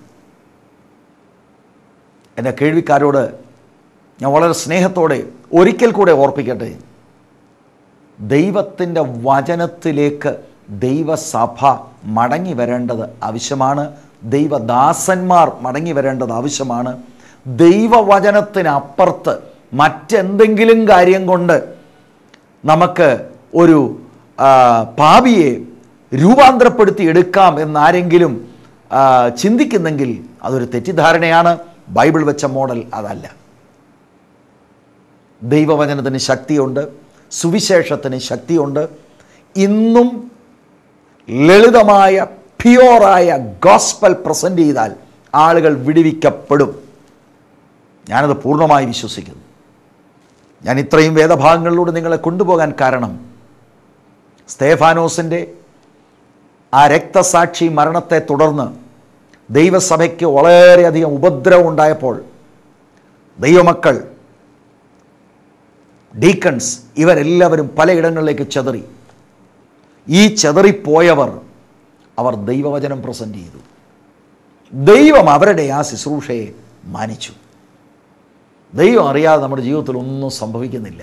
എൻ്റെ കേൾവിക്കാരോട് ഞാൻ വളരെ സ്നേഹത്തോടെ ഒരിക്കൽ കൂടെ ഓർപ്പിക്കട്ടെ ദൈവത്തിൻ്റെ വചനത്തിലേക്ക് ദൈവസഭ മടങ്ങി വരേണ്ടത് ആവശ്യമാണ് ദൈവദാസന്മാർ മടങ്ങി വരേണ്ടത് ആവശ്യമാണ് ദൈവവചനത്തിനപ്പുറത്ത് മറ്റെന്തെങ്കിലും കാര്യം കൊണ്ട് നമുക്ക് ഒരു ആ, പാപിയെ രൂപാന്തരപ്പെടുത്തി എടുക്കാം എന്നാരെങ്കിലും ആ, ചിന്തിക്കുന്നെങ്കിൽ അതൊരു തെറ്റിദ്ധാരണയാണ് ബൈബിൾ വെച്ച മോഡൽ അതല്ല ദൈവവചനത്തിന് ശക്തിയുണ്ട് സുവിശേഷത്തിന് ശക്തിയുണ്ട് ഇന്നും ലളിതമായ പ്യുവറായ ഗോസ്പൽ പ്രസൻറ്റ് ചെയ്താൽ ആളുകൾ വിടുവിക്കപ്പെടും ഞാനത് പൂർണ്ണമായി വിശ്വസിക്കുന്നു ഞാൻ ഇത്രയും വേദഭാഗങ്ങളിലൂടെ നിങ്ങളെ കൊണ്ടുപോകാൻ കാരണം സ്തേഫാനോസിൻ്റെ ആ രക്തസാക്ഷി മരണത്തെ തുടർന്ന് ദൈവസഭയ്ക്ക് വളരെയധികം ഉപദ്രവം ഉണ്ടായപ്പോൾ ദൈവമക്കൾ ഡീക്കൺസ് ഇവരെല്ലാവരും പലയിടങ്ങളിലേക്ക് ചെതറി ഈ ചെതറിപ്പോയവർ അവർ ദൈവവചനം പ്രസൻറ്റ് ചെയ്തു ദൈവം അവരുടെ ആ ശുശ്രൂഷയെ മാനിച്ചു ദൈവം അറിയാതെ നമ്മുടെ ജീവിതത്തിൽ ഒന്നും സംഭവിക്കുന്നില്ല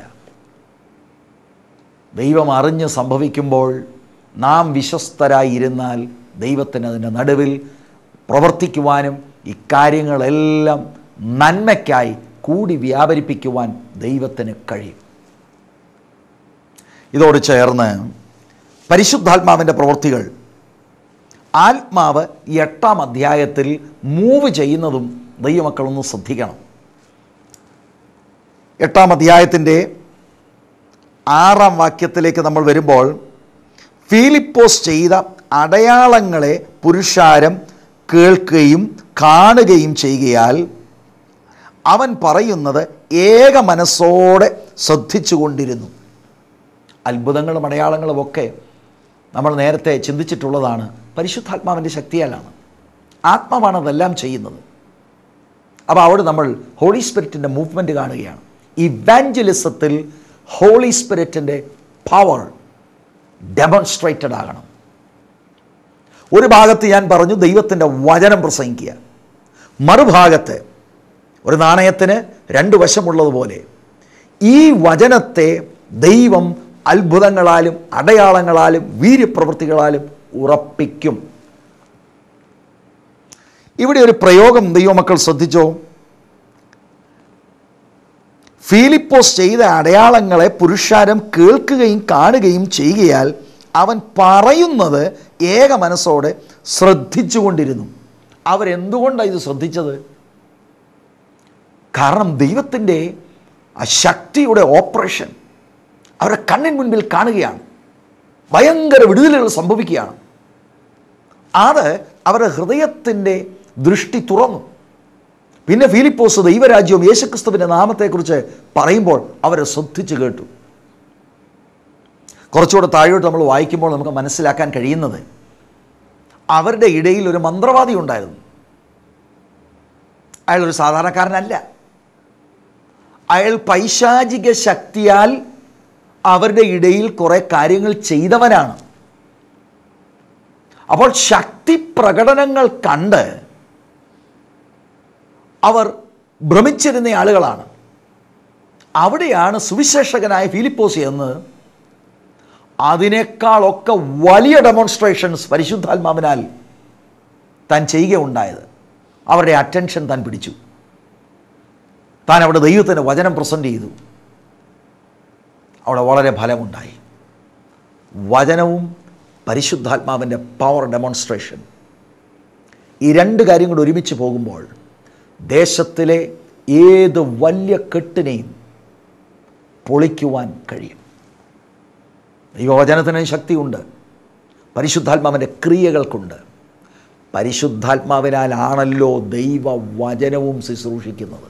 ദൈവം അറിഞ്ഞ് സംഭവിക്കുമ്പോൾ നാം വിശ്വസ്തരായി ഇരുന്നാൽ ദൈവത്തിന് അതിൻ്റെ നടുവിൽ പ്രവർത്തിക്കുവാനും ഇക്കാര്യങ്ങളെല്ലാം നന്മയ്ക്കായി കൂടി വ്യാപരിപ്പിക്കുവാൻ ദൈവത്തിന് കഴിയും ഇതോട് ചേർന്ന് പരിശുദ്ധാത്മാവിൻ്റെ പ്രവൃത്തികൾ ആത്മാവ് ഈ എട്ടാം അധ്യായത്തിൽ മൂവ് ചെയ്യുന്നതും ദൈവമക്കളൊന്ന് ശ്രദ്ധിക്കണം എട്ടാം അധ്യായത്തിൻ്റെ ആറാം വാക്യത്തിലേക്ക് നമ്മൾ വരുമ്പോൾ ഫിലിപ്പോസ് ചെയ്ത അടയാളങ്ങളെ പുരുഷാരം കേൾക്കുകയും കാണുകയും ചെയ്യുകയാൽ അവൻ പറയുന്നത് ഏക മനസ്സോടെ ശ്രദ്ധിച്ചുകൊണ്ടിരുന്നു അത്ഭുതങ്ങളും അടയാളങ്ങളും ഒക്കെ നമ്മൾ നേരത്തെ ചിന്തിച്ചിട്ടുള്ളതാണ് പരിശുദ്ധാത്മാവിൻ്റെ ശക്തിയാലാണ് ആത്മാവാണ് അതെല്ലാം ചെയ്യുന്നത് അപ്പോൾ അവിടെ നമ്മൾ ഹോളി സ്പിരിറ്റിൻ്റെ മൂവ്മെൻറ്റ് കാണുകയാണ് ഇവാഞ്ചലിസത്തിൽ ഹോളി സ്പിരിറ്റിൻ്റെ പവർ ഡെമോൺസ്ട്രേറ്റഡ് ആകണം ഒരു ഭാഗത്ത് ഞാൻ പറഞ്ഞു ദൈവത്തിൻ്റെ വചനം പ്രസംഗിക്കുക മറുഭാഗത്ത് ഒരു നാണയത്തിന് രണ്ട് വശമുള്ളതുപോലെ ഈ വചനത്തെ ദൈവം അത്ഭുതങ്ങളാലും അടയാളങ്ങളാലും വീര്യപ്രവൃത്തികളാലും ഉറപ്പിക്കും ഇവിടെ ഒരു പ്രയോഗം ദൈവമക്കൾ ശ്രദ്ധിച്ചോ ഫീലിപ്പോസ് ചെയ്ത അടയാളങ്ങളെ പുരുഷാരം കേൾക്കുകയും കാണുകയും ചെയ്യുകയാൽ അവൻ പറയുന്നത് ഏക മനസ്സോടെ ശ്രദ്ധിച്ചുകൊണ്ടിരുന്നു അവരെന്തുകൊണ്ടാണ് ഇത് ശ്രദ്ധിച്ചത് കാരണം ദൈവത്തിൻ്റെ ആ ശക്തിയുടെ ഓപ്പറേഷൻ അവരുടെ കണ്ണിൻ മുൻപിൽ കാണുകയാണ് ഭയങ്കര വിടുതലുകൾ സംഭവിക്കുകയാണ് അത് അവരുടെ ഹൃദയത്തിൻ്റെ ദൃഷ്ടി തുറന്നു പിന്നെ ഫിലിപ്പോസ് ദൈവരാജ്യവും യേശുക്രിസ്തുവിൻ്റെ നാമത്തെക്കുറിച്ച് പറയുമ്പോൾ അവരെ ശ്രദ്ധിച്ച് കേട്ടു കുറച്ചുകൂടെ താഴോട്ട് നമ്മൾ വായിക്കുമ്പോൾ നമുക്ക് മനസ്സിലാക്കാൻ കഴിയുന്നത് അവരുടെ ഇടയിൽ ഒരു മന്ത്രവാദി ഉണ്ടായിരുന്നു അയാൾ ഒരു സാധാരണക്കാരനല്ല അയാൾ പൈശാചിക ശക്തിയാൽ അവരുടെ ഇടയിൽ കുറേ കാര്യങ്ങൾ ചെയ്തവനാണ് അപ്പോൾ ശക്തി പ്രകടനങ്ങൾ കണ്ട് അവർ ഭ്രമിച്ചിരുന്ന ആളുകളാണ് അവിടെയാണ് സുവിശേഷകനായ ഫിലിപ്പോസ് എന്ന് അതിനേക്കാളൊക്കെ വലിയ ഡെമോൺസ്ട്രേഷൻസ് പരിശുദ്ധാത്മാവിനാൽ താൻ ചെയ്യുകയുണ്ടായത് അവരുടെ അറ്റൻഷൻ താൻ പിടിച്ചു താൻ അവിടെ ദൈവത്തിൻ്റെ വചനം പ്രസൻറ്റ് ചെയ്തു അവിടെ വളരെ ഫലമുണ്ടായി വചനവും പരിശുദ്ധാത്മാവിൻ്റെ പവർ ഡെമോൺസ്ട്രേഷൻ ഈ രണ്ട് കാര്യം കൂടെ ഒരുമിച്ച് പോകുമ്പോൾ ദേശത്തിലെ ഏത് വലിയ കെട്ടിനെയും പൊളിക്കുവാൻ കഴിയും ദൈവവചനത്തിന് ശക്തിയുണ്ട് പരിശുദ്ധാത്മാവിൻ്റെ ക്രിയകൾക്കുണ്ട് പരിശുദ്ധാത്മാവിനാലാണല്ലോ ദൈവവചനവും ശുശ്രൂഷിക്കുന്നത്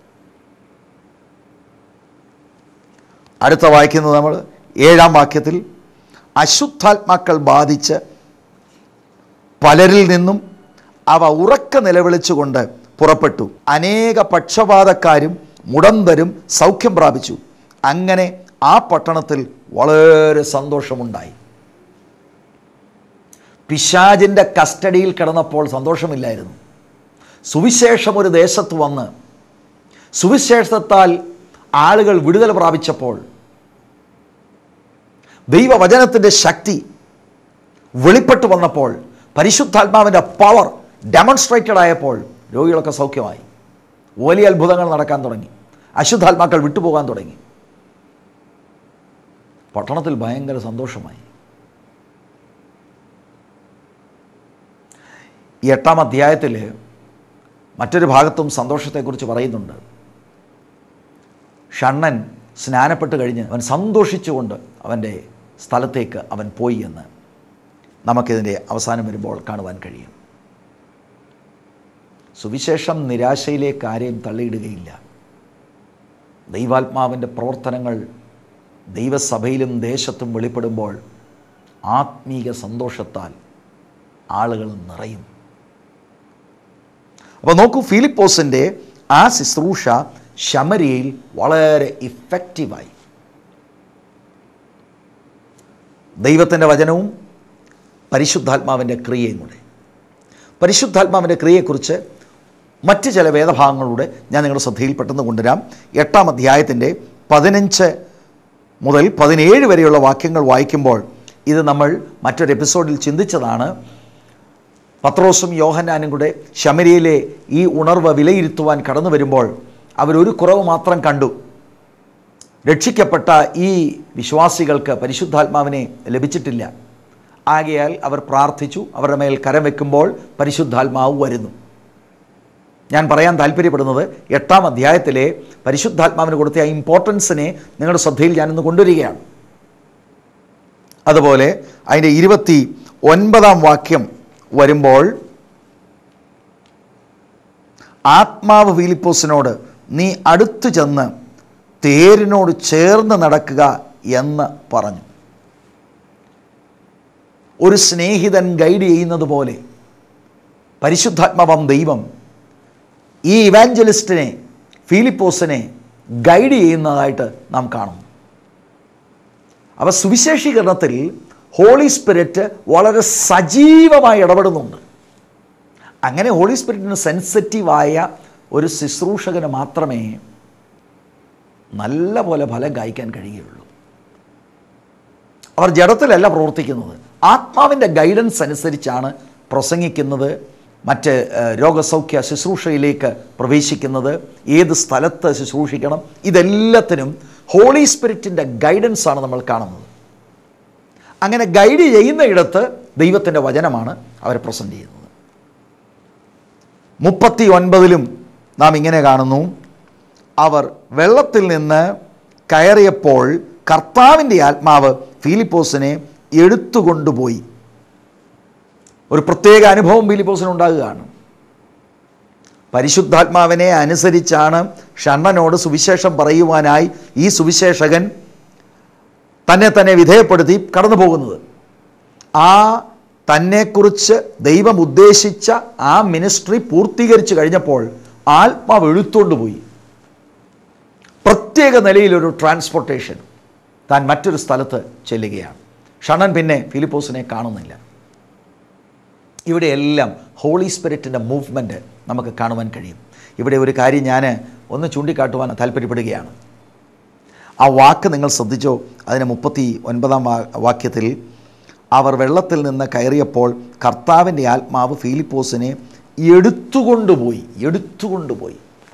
അടുത്ത വായിക്കുന്നത് നമ്മൾ ഏഴാം വാക്യത്തിൽ അശുദ്ധാത്മാക്കൾ ബാധിച്ച് പലരിൽ നിന്നും അവ ഉറക്ക നിലവിളിച്ചുകൊണ്ട് പുറപ്പെട്ടു അനേക പക്ഷപാതക്കാരും മുടന്തരും സൗഖ്യം പ്രാപിച്ചു അങ്ങനെ ആ പട്ടണത്തിൽ വളരെ സന്തോഷമുണ്ടായി പിശാജിൻ്റെ കസ്റ്റഡിയിൽ കിടന്നപ്പോൾ സന്തോഷമില്ലായിരുന്നു സുവിശേഷം ഒരു ദേശത്ത് വന്ന് സുവിശേഷത്താൽ ആളുകൾ വിടുതൽ പ്രാപിച്ചപ്പോൾ ദൈവവചനത്തിൻ്റെ ശക്തി വെളിപ്പെട്ടു വന്നപ്പോൾ പരിശുദ്ധാത്മാവിൻ്റെ പവർ ഡെമോൺസ്ട്രേറ്റഡ് ആയപ്പോൾ രോഗികളൊക്കെ സൗഖ്യമായി വലിയ അത്ഭുതങ്ങൾ നടക്കാൻ തുടങ്ങി അശുദ്ധാത്മാക്കൾ വിട്ടുപോകാൻ തുടങ്ങി പട്ടണത്തിൽ ഭയങ്കര സന്തോഷമായി ഈ എട്ടാം അധ്യായത്തിൽ മറ്റൊരു ഭാഗത്തും സന്തോഷത്തെക്കുറിച്ച് പറയുന്നുണ്ട് ഷണ്ണൻ സ്നാനപ്പെട്ട് കഴിഞ്ഞ് അവൻ സന്തോഷിച്ചുകൊണ്ട് അവൻ്റെ സ്ഥലത്തേക്ക് അവൻ പോയി എന്ന് നമുക്കിതിൻ്റെ അവസാനം വരുമ്പോൾ കാണുവാൻ കഴിയും സുവിശേഷം നിരാശയിലേക്ക് ആരെയും തള്ളിയിടുകയില്ല ദൈവാത്മാവിൻ്റെ പ്രവർത്തനങ്ങൾ ദൈവസഭയിലും ദേശത്തും വെളിപ്പെടുമ്പോൾ ആത്മീക സന്തോഷത്താൽ ആളുകൾ നിറയും അപ്പോൾ നോക്കൂ ഫിലിപ്പോസിൻ്റെ ആ ശുശ്രൂഷ ശമരിയയിൽ വളരെ ഇഫക്റ്റീവായി ദൈവത്തിൻ്റെ വചനവും പരിശുദ്ധാത്മാവിൻ്റെ ക്രിയയും കൂടെ പരിശുദ്ധാത്മാവിൻ്റെ ക്രിയയെക്കുറിച്ച് മറ്റ് ചില വേദഭാഗങ്ങളിലൂടെ ഞാൻ നിങ്ങളുടെ ശ്രദ്ധയിൽ പെട്ടെന്ന് കൊണ്ടുവരാം എട്ടാം അധ്യായത്തിൻ്റെ പതിനഞ്ച് മുതൽ പതിനേഴ് വരെയുള്ള വാക്യങ്ങൾ വായിക്കുമ്പോൾ ഇത് നമ്മൾ മറ്റൊരു എപ്പിസോഡിൽ ചിന്തിച്ചതാണ് പത്രോസും യോഹന്നാനും കൂടെ ശമരിയിലെ ഈ ഉണർവ് വിലയിരുത്തുവാൻ കടന്നു വരുമ്പോൾ അവരൊരു കുറവ് മാത്രം കണ്ടു രക്ഷിക്കപ്പെട്ട ഈ വിശ്വാസികൾക്ക് പരിശുദ്ധാത്മാവിനെ ലഭിച്ചിട്ടില്ല ആകയാൽ അവർ പ്രാർത്ഥിച്ചു അവരുടെ മേൽ കരം വെക്കുമ്പോൾ പരിശുദ്ധാത്മാവ് വരുന്നു ഞാൻ പറയാൻ താല്പര്യപ്പെടുന്നത് എട്ടാം അധ്യായത്തിലെ പരിശുദ്ധാത്മാവിന് കൊടുത്ത ആ ഇമ്പോർട്ടൻസിനെ നിങ്ങളുടെ ശ്രദ്ധയിൽ ഞാനിന്ന് കൊണ്ടുവരികയാണ് അതുപോലെ അതിൻ്റെ ഇരുപത്തി ഒൻപതാം വാക്യം വരുമ്പോൾ ആത്മാവ് ഫിലിപ്പോസിനോട് നീ അടുത്തു ചെന്ന് തേരിനോട് ചേർന്ന് നടക്കുക എന്ന് പറഞ്ഞു ഒരു സ്നേഹിതൻ ഗൈഡ് ചെയ്യുന്നത് പോലെ പരിശുദ്ധാത്മാവം ദൈവം ഈ ഇവാഞ്ചലിസ്റ്റിനെ ഫിലിപ്പോസിനെ ഗൈഡ് ചെയ്യുന്നതായിട്ട് നാം കാണുന്നു അപ്പോൾ സുവിശേഷീകരണത്തിൽ ഹോളി സ്പിരിറ്റ് വളരെ സജീവമായി ഇടപെടുന്നുണ്ട് അങ്ങനെ ഹോളി സ്പിരിറ്റിന് സെൻസിറ്റീവായ ഒരു ശുശ്രൂഷകന് മാത്രമേ നല്ല പോലെ ഫലം കായ്ക്കാൻ കഴിയുകയുള്ളൂ അവർ ജഡത്തിലല്ല പ്രവർത്തിക്കുന്നത് ആത്മാവിൻ്റെ ഗൈഡൻസ് അനുസരിച്ചാണ് പ്രസംഗിക്കുന്നത് മറ്റ് ഏഹ്, രോഗസൗഖ്യ ശുശ്രൂഷയിലേക്ക് പ്രവേശിക്കുന്നത് ഏത് സ്ഥലത്ത് ശുശ്രൂഷിക്കണം ഇതെല്ലാത്തിനും ഹോളി സ്പിരിറ്റിൻ്റെ ഗൈഡൻസാണ് നമ്മൾ കാണുന്നത് അങ്ങനെ ഗൈഡ് ചെയ്യുന്ന ഇടത്ത് ദൈവത്തിൻ്റെ വചനമാണ് അവർ പ്രസൻറ്റ് ചെയ്യുന്നത് മുപ്പത്തി ഒൻപതിലും നാം ഇങ്ങനെ കാണുന്നു അവർ വെള്ളത്തിൽ നിന്ന് കയറിയപ്പോൾ കർത്താവിൻ്റെ ആത്മാവ് ഫിലിപ്പോസിനെ എടുത്തുകൊണ്ടുപോയി ഒരു പ്രത്യേക അനുഭവം ഫിലിപ്പോസിന് ഉണ്ടാകുകയാണ് പരിശുദ്ധാത്മാവിനെ അനുസരിച്ചാണ് ഷണ്ണനോട് സുവിശേഷം പറയുവാനായി ഈ സുവിശേഷകൻ തന്നെ തന്നെ വിധേയപ്പെടുത്തി കടന്നു പോകുന്നത് ആ തന്നെക്കുറിച്ച് ദൈവം ഉദ്ദേശിച്ച ആ മിനിസ്ട്രി പൂർത്തീകരിച്ചു കഴിഞ്ഞപ്പോൾ ആത്മാവ് എഴുത്തുകൊണ്ട് പോയി പ്രത്യേക നിലയിലൊരു ട്രാൻസ്പോർട്ടേഷൻ താൻ മറ്റൊരു സ്ഥലത്ത് ചെല്ലുകയാണ് ഷണൻ പിന്നെ ഫിലിപ്പോസിനെ കാണുന്നില്ല ഇവിടെയെല്ലാം ഹോളി സ്പിരിറ്റിൻ്റെ മൂവ്മെൻറ്റ് നമുക്ക് കാണുവാൻ കഴിയും ഇവിടെ ഒരു കാര്യം ഞാൻ ഒന്ന് ചൂണ്ടിക്കാട്ടുവാൻ താല്പര്യപ്പെടുകയാണ് ആ വാക്ക് നിങ്ങൾ ശ്രദ്ധിച്ചോ അതിന് മുപ്പത്തി ഒൻപതാം വാ വാക്യത്തിൽ അവർ വെള്ളത്തിൽ നിന്ന് കയറിയപ്പോൾ കർത്താവിൻ്റെ ആത്മാവ് ഫിലിപ്പോസിനെ എടുത്തുകൊണ്ടുപോയി എടുത്തുകൊണ്ടുപോയി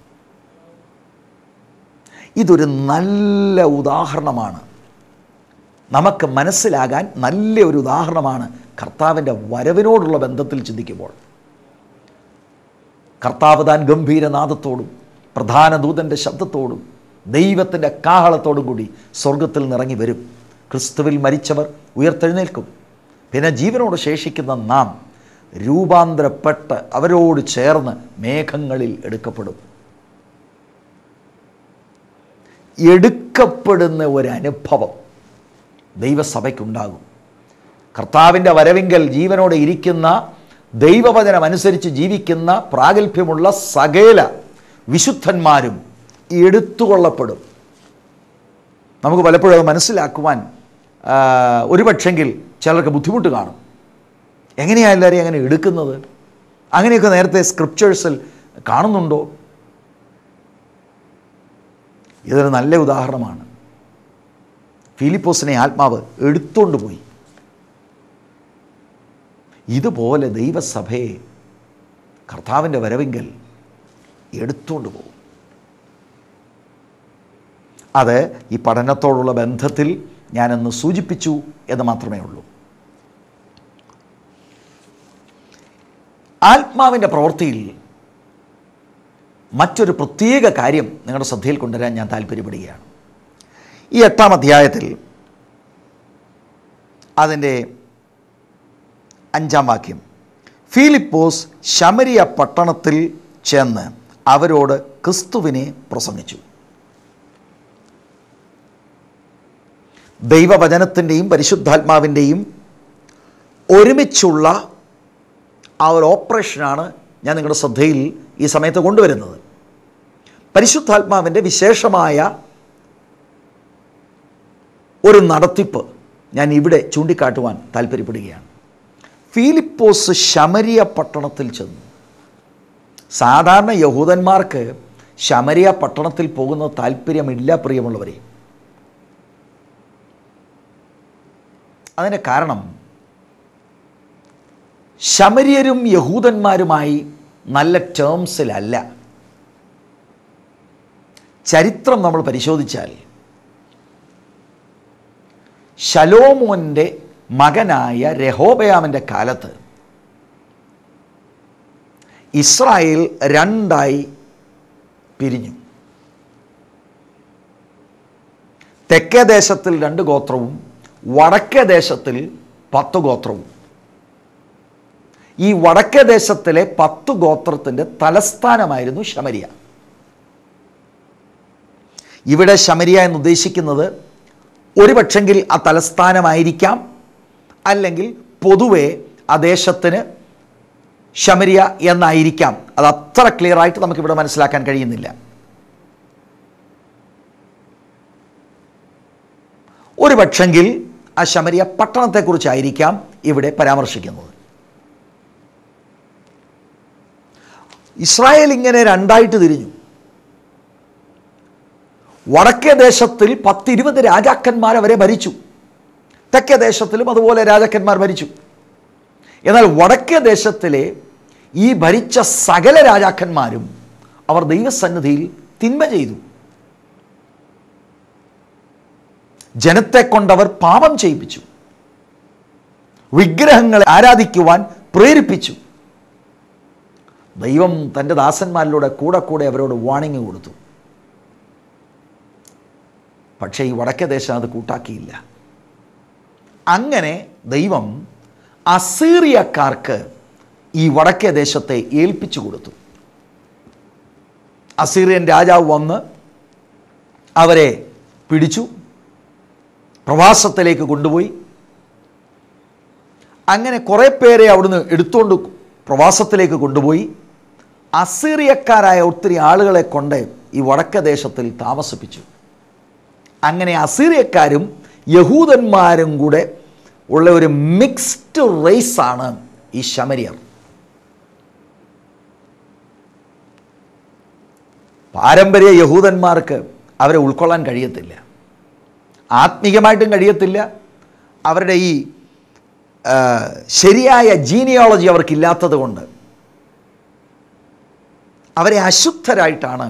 ഇതൊരു നല്ല ഉദാഹരണമാണ് നമുക്ക് മനസ്സിലാകാൻ നല്ല ഒരു ഉദാഹരണമാണ് കർത്താവിൻ്റെ വരവിനോടുള്ള ബന്ധത്തിൽ ചിന്തിക്കുമ്പോൾ കർത്താവ് താൻ ഗംഭീരനാദത്തോടും പ്രധാന ദൂതൻ്റെ ശബ്ദത്തോടും ദൈവത്തിൻ്റെ കാഹളത്തോടും കൂടി സ്വർഗത്തിൽ നിറങ്ങി വരും ക്രിസ്തുവിൽ മരിച്ചവർ ഉയർത്തെഴുന്നേൽക്കും പിന്നെ ജീവനോട് ശേഷിക്കുന്ന നാം രൂപാന്തരപ്പെട്ട് അവരോട് ചേർന്ന് മേഘങ്ങളിൽ എടുക്കപ്പെടും എടുക്കപ്പെടുന്ന ഒരു അനുഭവം ദൈവസഭയ്ക്കുണ്ടാകും കർത്താവിൻ്റെ വരവിങ്കൽ ജീവനോടെ ഇരിക്കുന്ന ദൈവവചനം അനുസരിച്ച് ജീവിക്കുന്ന പ്രാഗൽഭ്യമുള്ള സകല വിശുദ്ധന്മാരും എടുത്തുകൊള്ളപ്പെടും നമുക്ക് പലപ്പോഴും അത് മനസ്സിലാക്കുവാൻ ആ, ഒരുപക്ഷെങ്കിൽ ചിലർക്ക് ബുദ്ധിമുട്ട് കാണും എങ്ങനെയാണ് എല്ലാവരെയും അങ്ങനെ എടുക്കുന്നത് അങ്ങനെയൊക്കെ നേരത്തെ സ്ക്രിപ്റ്റേഴ്സിൽ കാണുന്നുണ്ടോ ഇതൊരു നല്ല ഉദാഹരണമാണ് ഫിലിപ്പോസിനെ ആത്മാവ് എടുത്തുകൊണ്ട് പോയി ഇതുപോലെ ദൈവസഭയെ കർത്താവിൻ്റെ വരവെങ്കിൽ എടുത്തുകൊണ്ട് പോകും അത് ഈ പഠനത്തോടുള്ള ബന്ധത്തിൽ ഞാനൊന്ന് സൂചിപ്പിച്ചു എന്ന് മാത്രമേ ഉള്ളൂ ആത്മാവിൻ്റെ പ്രവൃത്തിയിൽ മറ്റൊരു പ്രത്യേക കാര്യം നിങ്ങളുടെ ശ്രദ്ധയിൽ കൊണ്ടുവരാൻ ഞാൻ താല്പര്യപ്പെടുകയാണ് ഈ എട്ടാം അധ്യായത്തിൽ അതിൻ്റെ അഞ്ചാം വാക്യം ഫിലിപ്പോസ് ശമരിയ പട്ടണത്തിൽ ചെന്ന് അവരോട് ക്രിസ്തുവിനെ പ്രസംഗിച്ചു ദൈവവചനത്തിൻ്റെയും പരിശുദ്ധാത്മാവിൻ്റെയും ഒരുമിച്ചുള്ള ആ ഒരു ഓപ്പറേഷനാണ് ഞാൻ നിങ്ങളുടെ ശ്രദ്ധയിൽ ഈ സമയത്ത് കൊണ്ടുവരുന്നത് പരിശുദ്ധാത്മാവിൻ്റെ വിശേഷമായ ഒരു നടത്തിപ്പ് ഞാൻ ഇവിടെ ചൂണ്ടിക്കാട്ടുവാൻ താല്പര്യപ്പെടുകയാണ് ഫിലിപ്പോസ് ശമരിയ പട്ടണത്തിൽ ചെന്നു സാധാരണ യഹൂദന്മാർക്ക് ശമരിയ പട്ടണത്തിൽ പോകുന്ന താല്പര്യമില്ല പ്രിയമുള്ളവരെ അതിൻ്റെ കാരണം ശമരിയരും യഹൂദന്മാരുമായി നല്ല ടേംസിലല്ല ചരിത്രം നമ്മൾ പരിശോധിച്ചാൽ ശലോമോൻ്റെ മകനായ രഹോബയാമിൻ്റെ കാലത്ത് ഇസ്രായേൽ രണ്ടായി പിരിഞ്ഞു തെക്കേ ദേശത്തിൽ രണ്ട് ഗോത്രവും വടക്കേ ദേശത്തിൽ പത്ത് ഗോത്രവും ഈ വടക്കേ ദേശത്തിലെ പത്ത് ഗോത്രത്തിൻ്റെ തലസ്ഥാനമായിരുന്നു ശമരിയ ഇവിടെ ശമരിയ എന്ന് ഉദ്ദേശിക്കുന്നത് ഒരു പക്ഷെങ്കിൽ ആ തലസ്ഥാനമായിരിക്കാം അല്ലെങ്കിൽ പൊതുവെ ആ ദേശത്തിന് ശമരിയ എന്നായിരിക്കാം അത് അത്ര ക്ലിയർ ആയിട്ട് നമുക്കിവിടെ മനസ്സിലാക്കാൻ കഴിയുന്നില്ല ഒരു പക്ഷെങ്കിൽ ആ ശമരിയ പട്ടണത്തെക്കുറിച്ചായിരിക്കാം ഇവിടെ പരാമർശിക്കുന്നത് ഇസ്രായേൽ ഇങ്ങനെ രണ്ടായിട്ട് തിരിഞ്ഞു വടക്കേ ദേശത്തിൽ പത്തിരുപത് രാജാക്കന്മാർ അവരെ ഭരിച്ചു തെക്കേ ദേശത്തിലും അതുപോലെ രാജാക്കന്മാർ ഭരിച്ചു എന്നാൽ വടക്കേ ദേശത്തിലെ ഈ ഭരിച്ച സകല രാജാക്കന്മാരും അവർ ദൈവസന്നിധിയിൽ തിന്മ ചെയ്തു ജനത്തെ കൊണ്ടവർ പാപം ചെയ്യിപ്പിച്ചു വിഗ്രഹങ്ങളെ ആരാധിക്കുവാൻ പ്രേരിപ്പിച്ചു ദൈവം തൻ്റെ ദാസന്മാരിലൂടെ കൂടെ കൂടെ അവരോട് വാണിംഗ് കൊടുത്തു പക്ഷേ ഈ വടക്കേ ദേശം അത് കൂട്ടാക്കിയില്ല അങ്ങനെ ദൈവം അസീറിയക്കാർക്ക് ഈ വടക്കേ ദേശത്തെ ഏൽപ്പിച്ചു കൊടുത്തു അസീറിയൻ രാജാവ് വന്ന് അവരെ പിടിച്ചു പ്രവാസത്തിലേക്ക് കൊണ്ടുപോയി അങ്ങനെ കുറേ പേരെ അവിടുന്ന് എടുത്തുകൊണ്ട് പ്രവാസത്തിലേക്ക് കൊണ്ടുപോയി അസീറിയക്കാരായ ഒത്തിരി ആളുകളെ കൊണ്ട് ഈ വടക്ക ദേശത്തിൽ താമസിപ്പിച്ചു അങ്ങനെ അസീറിയക്കാരും യഹൂദന്മാരും കൂടെ ഉള്ള ഒരു മിക്സ്ഡ് റേസാണ് ഈ ശമരിയർ പാരമ്പര്യ യഹൂദന്മാർക്ക് അവരെ ഉൾക്കൊള്ളാൻ കഴിയത്തില്ല ആത്മീകമായിട്ടും കഴിയത്തില്ല അവരുടെ ഈ ആ, ശരിയായ ജീനിയോളജി അവർക്കില്ലാത്തത് കൊണ്ട് അവരെ അശുദ്ധരായിട്ടാണ്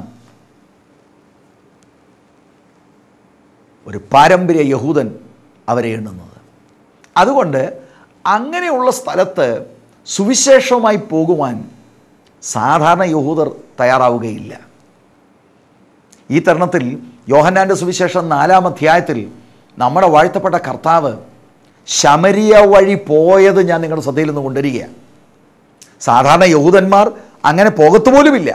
ഒരു പാരമ്പര്യ യഹൂദൻ അവരെ എണ്ണുന്നത് അതുകൊണ്ട് അങ്ങനെയുള്ള സ്ഥലത്ത് സുവിശേഷമായി പോകുവാൻ സാധാരണ യഹൂദർ തയ്യാറാവുകയില്ല ഈ തരുണത്തിൽ യോഹന്നാൻ്റെ സുവിശേഷം നാലാം അധ്യായത്തിൽ നമ്മുടെ വാഴ്ത്തപ്പെട്ട കർത്താവ് ശമരിയ വഴി പോയത് ഞാൻ നിങ്ങളുടെ ശ്രദ്ധയിൽ നിന്ന് കൊണ്ടുവരികയാണ് സാധാരണ യഹൂദന്മാർ അങ്ങനെ പോകത്തു പോലുമില്ല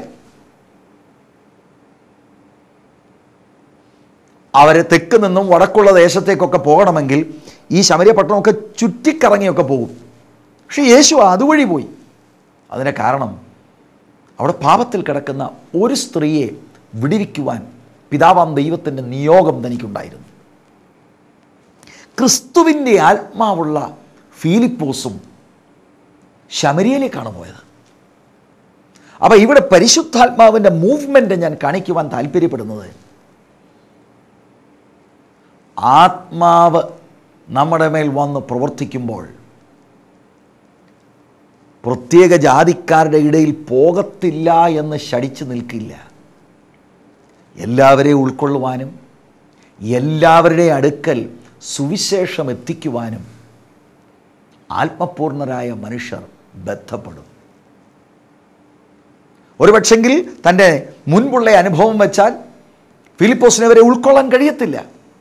അവർ തെക്ക് നിന്നും വടക്കുള്ള ദേശത്തേക്കൊക്കെ പോകണമെങ്കിൽ ഈ ശമരിയ പട്ടണമൊക്കെ ചുറ്റിക്കറങ്ങിയൊക്കെ പോകും പക്ഷേ യേശു അതുവഴി പോയി അതിന് കാരണം അവിടെ പാപത്തിൽ കിടക്കുന്ന ഒരു സ്ത്രീയെ വിടിവിക്കുവാൻ പിതാവാം ദൈവത്തിൻ്റെ നിയോഗം തനിക്കുണ്ടായിരുന്നു ക്രിസ്തുവിൻ്റെ ആത്മാവുള്ള ഫീലിപ്പോസും ശമരിയയിലേക്കാണ് പോയത് അപ്പോൾ ഇവിടെ പരിശുദ്ധാത്മാവിൻ്റെ മൂവ്മെൻ്റ് ഞാൻ കാണിക്കുവാൻ താല്പര്യപ്പെടുന്നത് ആത്മാവ് നമ്മുടെ മേൽ വന്ന് പ്രവർത്തിക്കുമ്പോൾ പ്രത്യേക ജാതിക്കാരുടെ ഇടയിൽ പോകത്തില്ല എന്ന് ശടിച്ചു നിൽക്കില്ല എല്ലാവരെയും ഉൾക്കൊള്ളുവാനും എല്ലാവരുടെയും അടുക്കൽ സുവിശേഷം എത്തിക്കുവാനും ആത്മപൂർണരായ മനുഷ്യർ ബന്ധപ്പെടും ഒരുപക്ഷെങ്കിൽ തൻ്റെ മുൻപുള്ള അനുഭവം വെച്ചാൽ ഫിലിപ്പോസിനെ അവരെ ഉൾക്കൊള്ളാൻ കഴിയത്തില്ല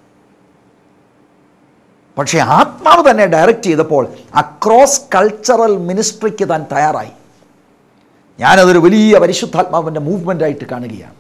പക്ഷേ ആത്മാവ് തന്നെ ഡയറക്റ്റ് ചെയ്തപ്പോൾ അക്രോസ് കൾച്ചറൽ മിനിസ്ട്രിക്ക് താൻ തയ്യാറായി ഞാനതൊരു വലിയ പരിശുദ്ധാത്മാവിൻ്റെ മൂവ്മെൻ്റായിട്ട് കാണുകയാണ്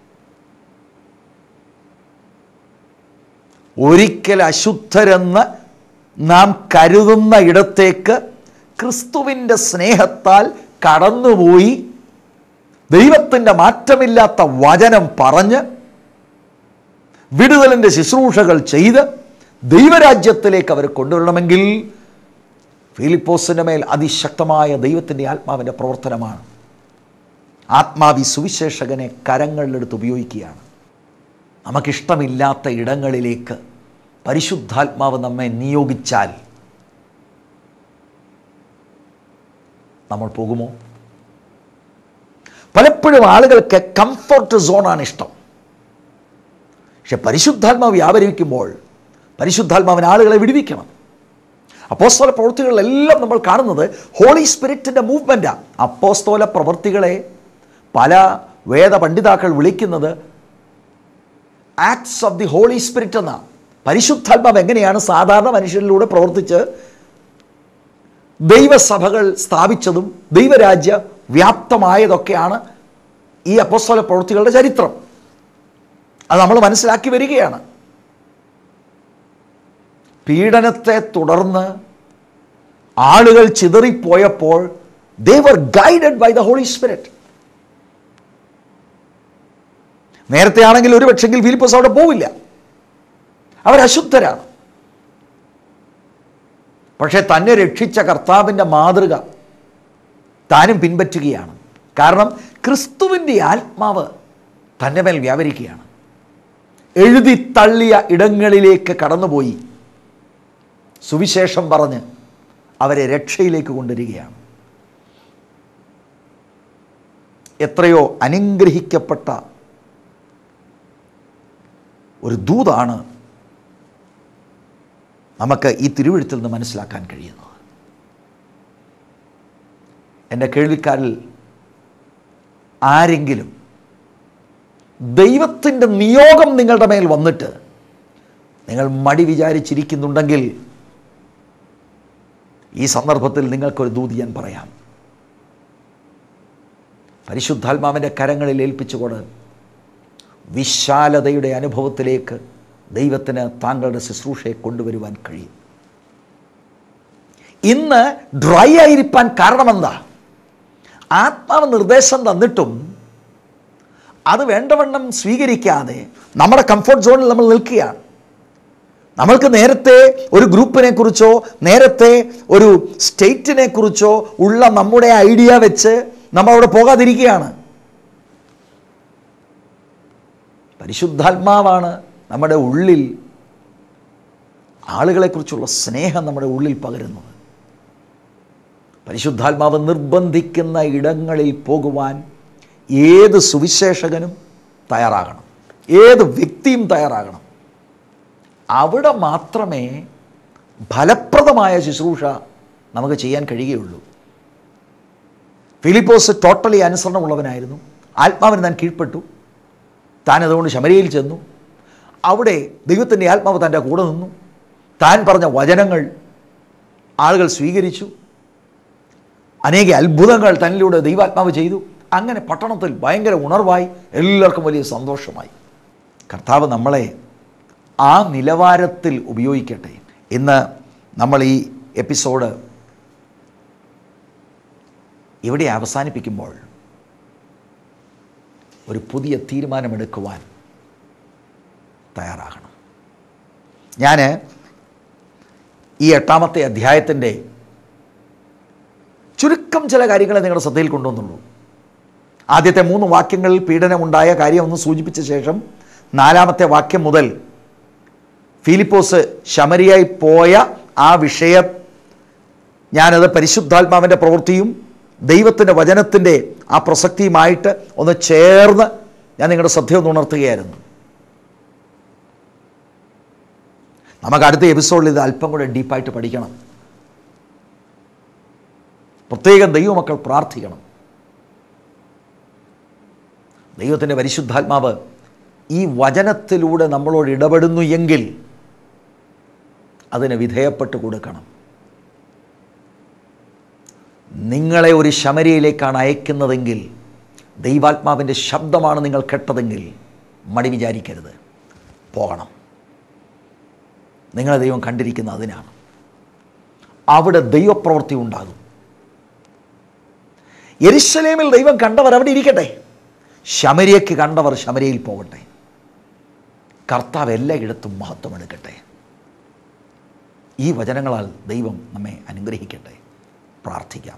ഒരിക്കൽ അശുദ്ധരെന്ന് നാം കരുതുന്ന ഇടത്തേക്ക് ക്രിസ്തുവിൻ്റെ സ്നേഹത്താൽ കടന്നുപോയി ദൈവത്തിൻ്റെ മാറ്റമില്ലാത്ത വചനം പറഞ്ഞ് വിടുതലിൻ്റെ ശുശ്രൂഷകൾ ചെയ്ത് ദൈവരാജ്യത്തിലേക്ക് അവർ കൊണ്ടുവരണമെങ്കിൽ ഫിലിപ്പോസിൻ്റെ മേൽ അതിശക്തമായ ദൈവത്തിൻ്റെ ആത്മാവിൻ്റെ പ്രവർത്തനമാണ് ആത്മാവി സുവിശേഷകനെ കരങ്ങളിലെടുത്ത് ഉപയോഗിക്കുകയാണ് നമുക്കിഷ്ടമില്ലാത്ത ഇടങ്ങളിലേക്ക് പരിശുദ്ധാത്മാവ് നമ്മെ നിയോഗിച്ചാൽ നമ്മൾ പോകുമോ പലപ്പോഴും ആളുകൾക്ക് കംഫർട്ട് സോണാണ് ഇഷ്ടം പക്ഷെ പരിശുദ്ധാത്മാവ് വ്യാപരിക്കുമ്പോൾ പരിശുദ്ധാത്മാവിന് ആളുകളെ വിടുവിക്കണം അപ്പോസ്തോല പ്രവൃത്തികളിലെല്ലാം നമ്മൾ കാണുന്നത് ഹോളി സ്പിരിറ്റിൻ്റെ മൂവ്മെൻറ്റാണ് അപ്പോസ്തോല പ്രവൃത്തികളെ പല വേദ പണ്ഡിതാക്കൾ വിളിക്കുന്നത് Acts of the Holy Spirit എന്നാണ് പരിശുദ്ധാത്മാവ് എങ്ങനെയാണ് സാധാരണ മനുഷ്യരിലൂടെ പ്രവർത്തിച്ച് ദൈവസഭകൾ സ്ഥാപിച്ചതും ദൈവരാജ്യ വ്യാപ്തമായതൊക്കെയാണ് ഈ അപ്പോസ്തല പ്രവൃത്തികളുടെ ചരിത്രം അത് നമ്മൾ മനസ്സിലാക്കി വരികയാണ് പീഡനത്തെ തുടർന്ന് ആളുകൾ ചിതറിപ്പോയപ്പോൾ they were guided by the Holy Spirit നേരത്തെ ആണെങ്കിൽ ഒരു പക്ഷെങ്കിൽ ഫിലിപ്പോസ് അവിടെ പോവില്ല അവർ അശുദ്ധരാണ് പക്ഷേ തന്നെ രക്ഷിച്ച കർത്താവിൻ്റെ മാതൃക താനും പിൻപറ്റുകയാണ് കാരണം ക്രിസ്തുവിൻ്റെ ആത്മാവ് തൻ്റെ മേൽ വ്യാപരിക്കുകയാണ് എഴുതി തള്ളിയ ഇടങ്ങളിലേക്ക് കടന്നുപോയി സുവിശേഷം പറഞ്ഞ് അവരെ രക്ഷയിലേക്ക് കൊണ്ടുവരികയാണ് എത്രയോ അനുഗ്രഹിക്കപ്പെട്ട ഒരു ദൂതാണ് നമുക്ക് ഈ തിരുവഴുത്തിൽ നിന്ന് മനസ്സിലാക്കാൻ കഴിയുന്നത് എൻ്റെ കേൾവിക്കാരിൽ ആരെങ്കിലും ദൈവത്തിൻ്റെ നിയോഗം നിങ്ങളുടെ മേൽ വന്നിട്ട് നിങ്ങൾ മടി വിചാരിച്ചിരിക്കുന്നുണ്ടെങ്കിൽ ഈ സന്ദർഭത്തിൽ നിങ്ങൾക്കൊരു ദൂതി ഞാൻ പറയാം പരിശുദ്ധാത്മാവിൻ്റെ കരങ്ങളിൽ ഏൽപ്പിച്ചുകൊണ്ട് വിശാലതയുടെ അനുഭവത്തിലേക്ക് ദൈവത്തിന് താങ്കളുടെ ശുശ്രൂഷയെ കൊണ്ടുവരുവാൻ കഴിയും ഇന്ന് ഡ്രൈ ആയിരിക്കാൻ കാരണമെന്താ ആത്മാവ് നിർദ്ദേശം തന്നിട്ടും അത് വേണ്ടവണ്ണം സ്വീകരിക്കാതെ നമ്മുടെ കംഫർട്ട് സോണിൽ നമ്മൾ നിൽക്കുകയാണ് നമ്മൾക്ക് നേരത്തെ ഒരു ഗ്രൂപ്പിനെ കുറിച്ചോ നേരത്തെ ഒരു സ്റ്റേറ്റിനെ കുറിച്ചോ ഉള്ള നമ്മുടെ ഐഡിയ വെച്ച് നമ്മൾ അവിടെ പോകാതിരിക്കുകയാണ് പരിശുദ്ധാത്മാവാണ് നമ്മുടെ ഉള്ളിൽ ആളുകളെക്കുറിച്ചുള്ള സ്നേഹം നമ്മുടെ ഉള്ളിൽ പകരുന്നത് പരിശുദ്ധാത്മാവ് നിർബന്ധിക്കുന്ന ഇടങ്ങളിൽ പോകുവാൻ ഏത് സുവിശേഷകനും തയ്യാറാകണം ഏത് വ്യക്തിയും തയ്യാറാകണം അവിടെ മാത്രമേ ഫലപ്രദമായ ശുശ്രൂഷ നമുക്ക് ചെയ്യാൻ കഴിയുകയുള്ളൂ ഫിലിപ്പോസ് ടോട്ടലി അനുസരണമുള്ളവനായിരുന്നു ആത്മാവിന് താൻ കീഴ്പ്പെട്ടു താൻ അതുകൊണ്ട് ശമരിയിൽ ചെന്നു അവിടെ ദൈവത്തിൻ്റെ ആത്മാവ് തൻ്റെ കൂടെ നിന്നു താൻ പറഞ്ഞ വചനങ്ങൾ ആളുകൾ സ്വീകരിച്ചു അനേക അത്ഭുതങ്ങൾ തന്നിലൂടെ ദൈവാത്മാവ് ചെയ്തു അങ്ങനെ പട്ടണത്തിൽ ഭയങ്കര ഉണർവായി എല്ലാവർക്കും വലിയ സന്തോഷമായി കർത്താവ് നമ്മളെ ആ നിലവാരത്തിൽ ഉപയോഗിക്കട്ടെ ഇന്ന് നമ്മൾ ഈ എപ്പിസോഡ് ഇവിടെ അവസാനിപ്പിക്കുമ്പോൾ ഒരു പുതിയ തീരുമാനമെടുക്കുവാൻ തയ്യാറാകണം ഞാൻ ഈ എട്ടാമത്തെ അധ്യായത്തിൻ്റെ ചുരുക്കം ചില കാര്യങ്ങളെ നിങ്ങളുടെ ശ്രദ്ധയിൽ കൊണ്ടുവന്നുള്ളൂ ആദ്യത്തെ മൂന്ന് വാക്യങ്ങളിൽ പീഡനമുണ്ടായ കാര്യം ഒന്ന് സൂചിപ്പിച്ച ശേഷം നാലാമത്തെ വാക്യം മുതൽ ഫിലിപ്പോസ് ശമരിയായി പോയ ആ വിഷയം ഞാനത് പരിശുദ്ധാത്മാവിൻ്റെ പ്രവൃത്തിയും ദൈവത്തിൻ്റെ വചനത്തിൻ്റെ ആ പ്രസക്തിയുമായിട്ട് ഒന്ന് ചേർന്ന് ഞാൻ നിങ്ങളുടെ ശ്രദ്ധയൊന്ന് ഉണർത്തുകയായിരുന്നു നമുക്ക് അടുത്ത എപ്പിസോഡിൽ ഇത് അല്പം കൂടെ ഡീപ്പായിട്ട് പഠിക്കണം പ്രത്യേകം ദൈവമക്കൾ പ്രാർത്ഥിക്കണം ദൈവത്തിൻ്റെ പരിശുദ്ധാത്മാവ് ഈ വചനത്തിലൂടെ നമ്മളോട് ഇടപെടുന്നു എങ്കിൽ അതിന് വിധേയപ്പെട്ട് കൊടുക്കണം നിങ്ങളെ ഒരു ശമരിയിലേക്കാണ് അയക്കുന്നതെങ്കിൽ ദൈവാത്മാവിൻ്റെ ശബ്ദമാണ് നിങ്ങൾ കേട്ടതെങ്കിൽ മടി വിചാരിക്കരുത് പോകണം നിങ്ങളെ ദൈവം കണ്ടിരിക്കുന്ന അതിനാണ് അവിടെ ദൈവപ്രവൃത്തി ഉണ്ടാകും എരിശലേമിൽ ദൈവം കണ്ടവർ അവിടെ ഇരിക്കട്ടെ ശമരിയയ്ക്ക് കണ്ടവർ ശമരിയിൽ പോകട്ടെ കർത്താവ് എല്ലായിടത്തും മഹത്വമെടുക്കട്ടെ ഈ വചനങ്ങളാൽ ദൈവം നമ്മെ അനുഗ്രഹിക്കട്ടെ പ്രാർത്ഥിക്കാം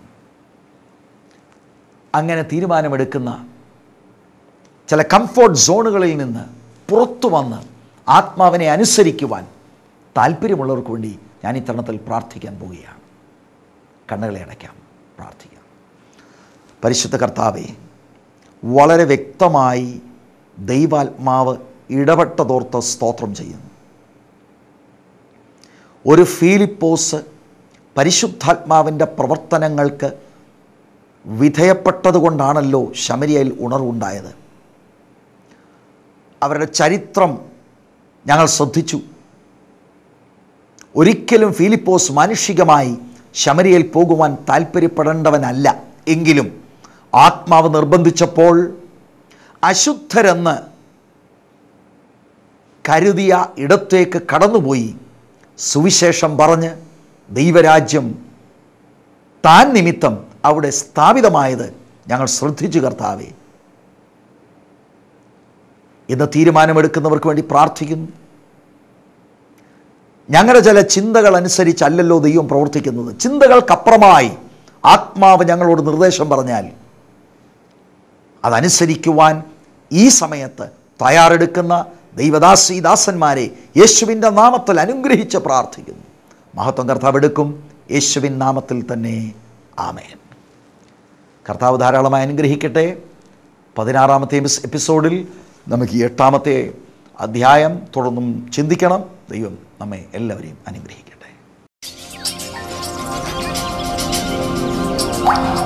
അങ്ങനെ തീരുമാനമെടുക്കുന്ന ചില കംഫോർട്ട് സോണുകളിൽ നിന്ന് പുറത്തു വന്ന് ആത്മാവിനെ അനുസരിക്കുവാൻ താല്പര്യമുള്ളവർക്ക് വേണ്ടി ഞാൻ ഈ തരുണത്തിൽ പ്രാർത്ഥിക്കാൻ പോവുകയാണ് കണ്ണുകളെ അടയ്ക്കാം പ്രാർത്ഥിക്കാം പരിശുദ്ധ കർത്താവെ വളരെ വ്യക്തമായി ദൈവാത്മാവ് ഇടപെട്ടതോർത്ത് സ്തോത്രം ചെയ്യുന്നു ഒരു ഫീലിപ്പോസ് പരിശുദ്ധാത്മാവിൻ്റെ പ്രവർത്തനങ്ങൾക്ക് വിധേയപ്പെട്ടതുകൊണ്ടാണല്ലോ ശമരിയയിൽ ഉണർവുണ്ടായത് അവരുടെ ചരിത്രം ഞങ്ങൾ ശ്രദ്ധിച്ചു ഒരിക്കലും ഫിലിപ്പോസ് മാനുഷികമായി ശമരിയയിൽ പോകുവാൻ താല്പര്യപ്പെടേണ്ടവനല്ല എങ്കിലും ആത്മാവ് നിർബന്ധിച്ചപ്പോൾ അശുദ്ധരെന്ന് കരുതിയ ഇടത്തേക്ക് കടന്നുപോയി സുവിശേഷം പറഞ്ഞ് ദൈവരാജ്യം താൻ നിമിത്തം അവിടെ സ്ഥാപിതമായത് ഞങ്ങൾ ശ്രദ്ധിച്ചു കർത്താവേ ഇന്ന് തീരുമാനമെടുക്കുന്നവർക്ക് വേണ്ടി പ്രാർത്ഥിക്കുന്നു ഞങ്ങളുടെ ചില ചിന്തകൾ അനുസരിച്ചല്ലല്ലോ ദൈവം പ്രവർത്തിക്കുന്നത് ചിന്തകൾക്കപ്പുറമായി ആത്മാവ് ഞങ്ങളോട് നിർദ്ദേശം പറഞ്ഞാൽ അതനുസരിക്കുവാൻ ഈ സമയത്ത് തയ്യാറെടുക്കുന്ന ദൈവദാസി ദാസന്മാരെ യേശുവിൻ്റെ നാമത്തിൽ അനുഗ്രഹിച്ച് പ്രാർത്ഥിക്കുന്നു മഹത്വം കർത്താവ് എടുക്കും യേശുവിൻ നാമത്തിൽ തന്നെ ആമേൻ കർത്താവ് ധാരാളമായി അനുഗ്രഹിക്കട്ടെ പതിനാറാമത്തെ എപ്പിസോഡിൽ നമുക്ക് ഈ എട്ടാമത്തെ അധ്യായം തുടർന്നും ചിന്തിക്കണം ദൈവം നമ്മെ എല്ലാവരെയും അനുഗ്രഹിക്കട്ടെ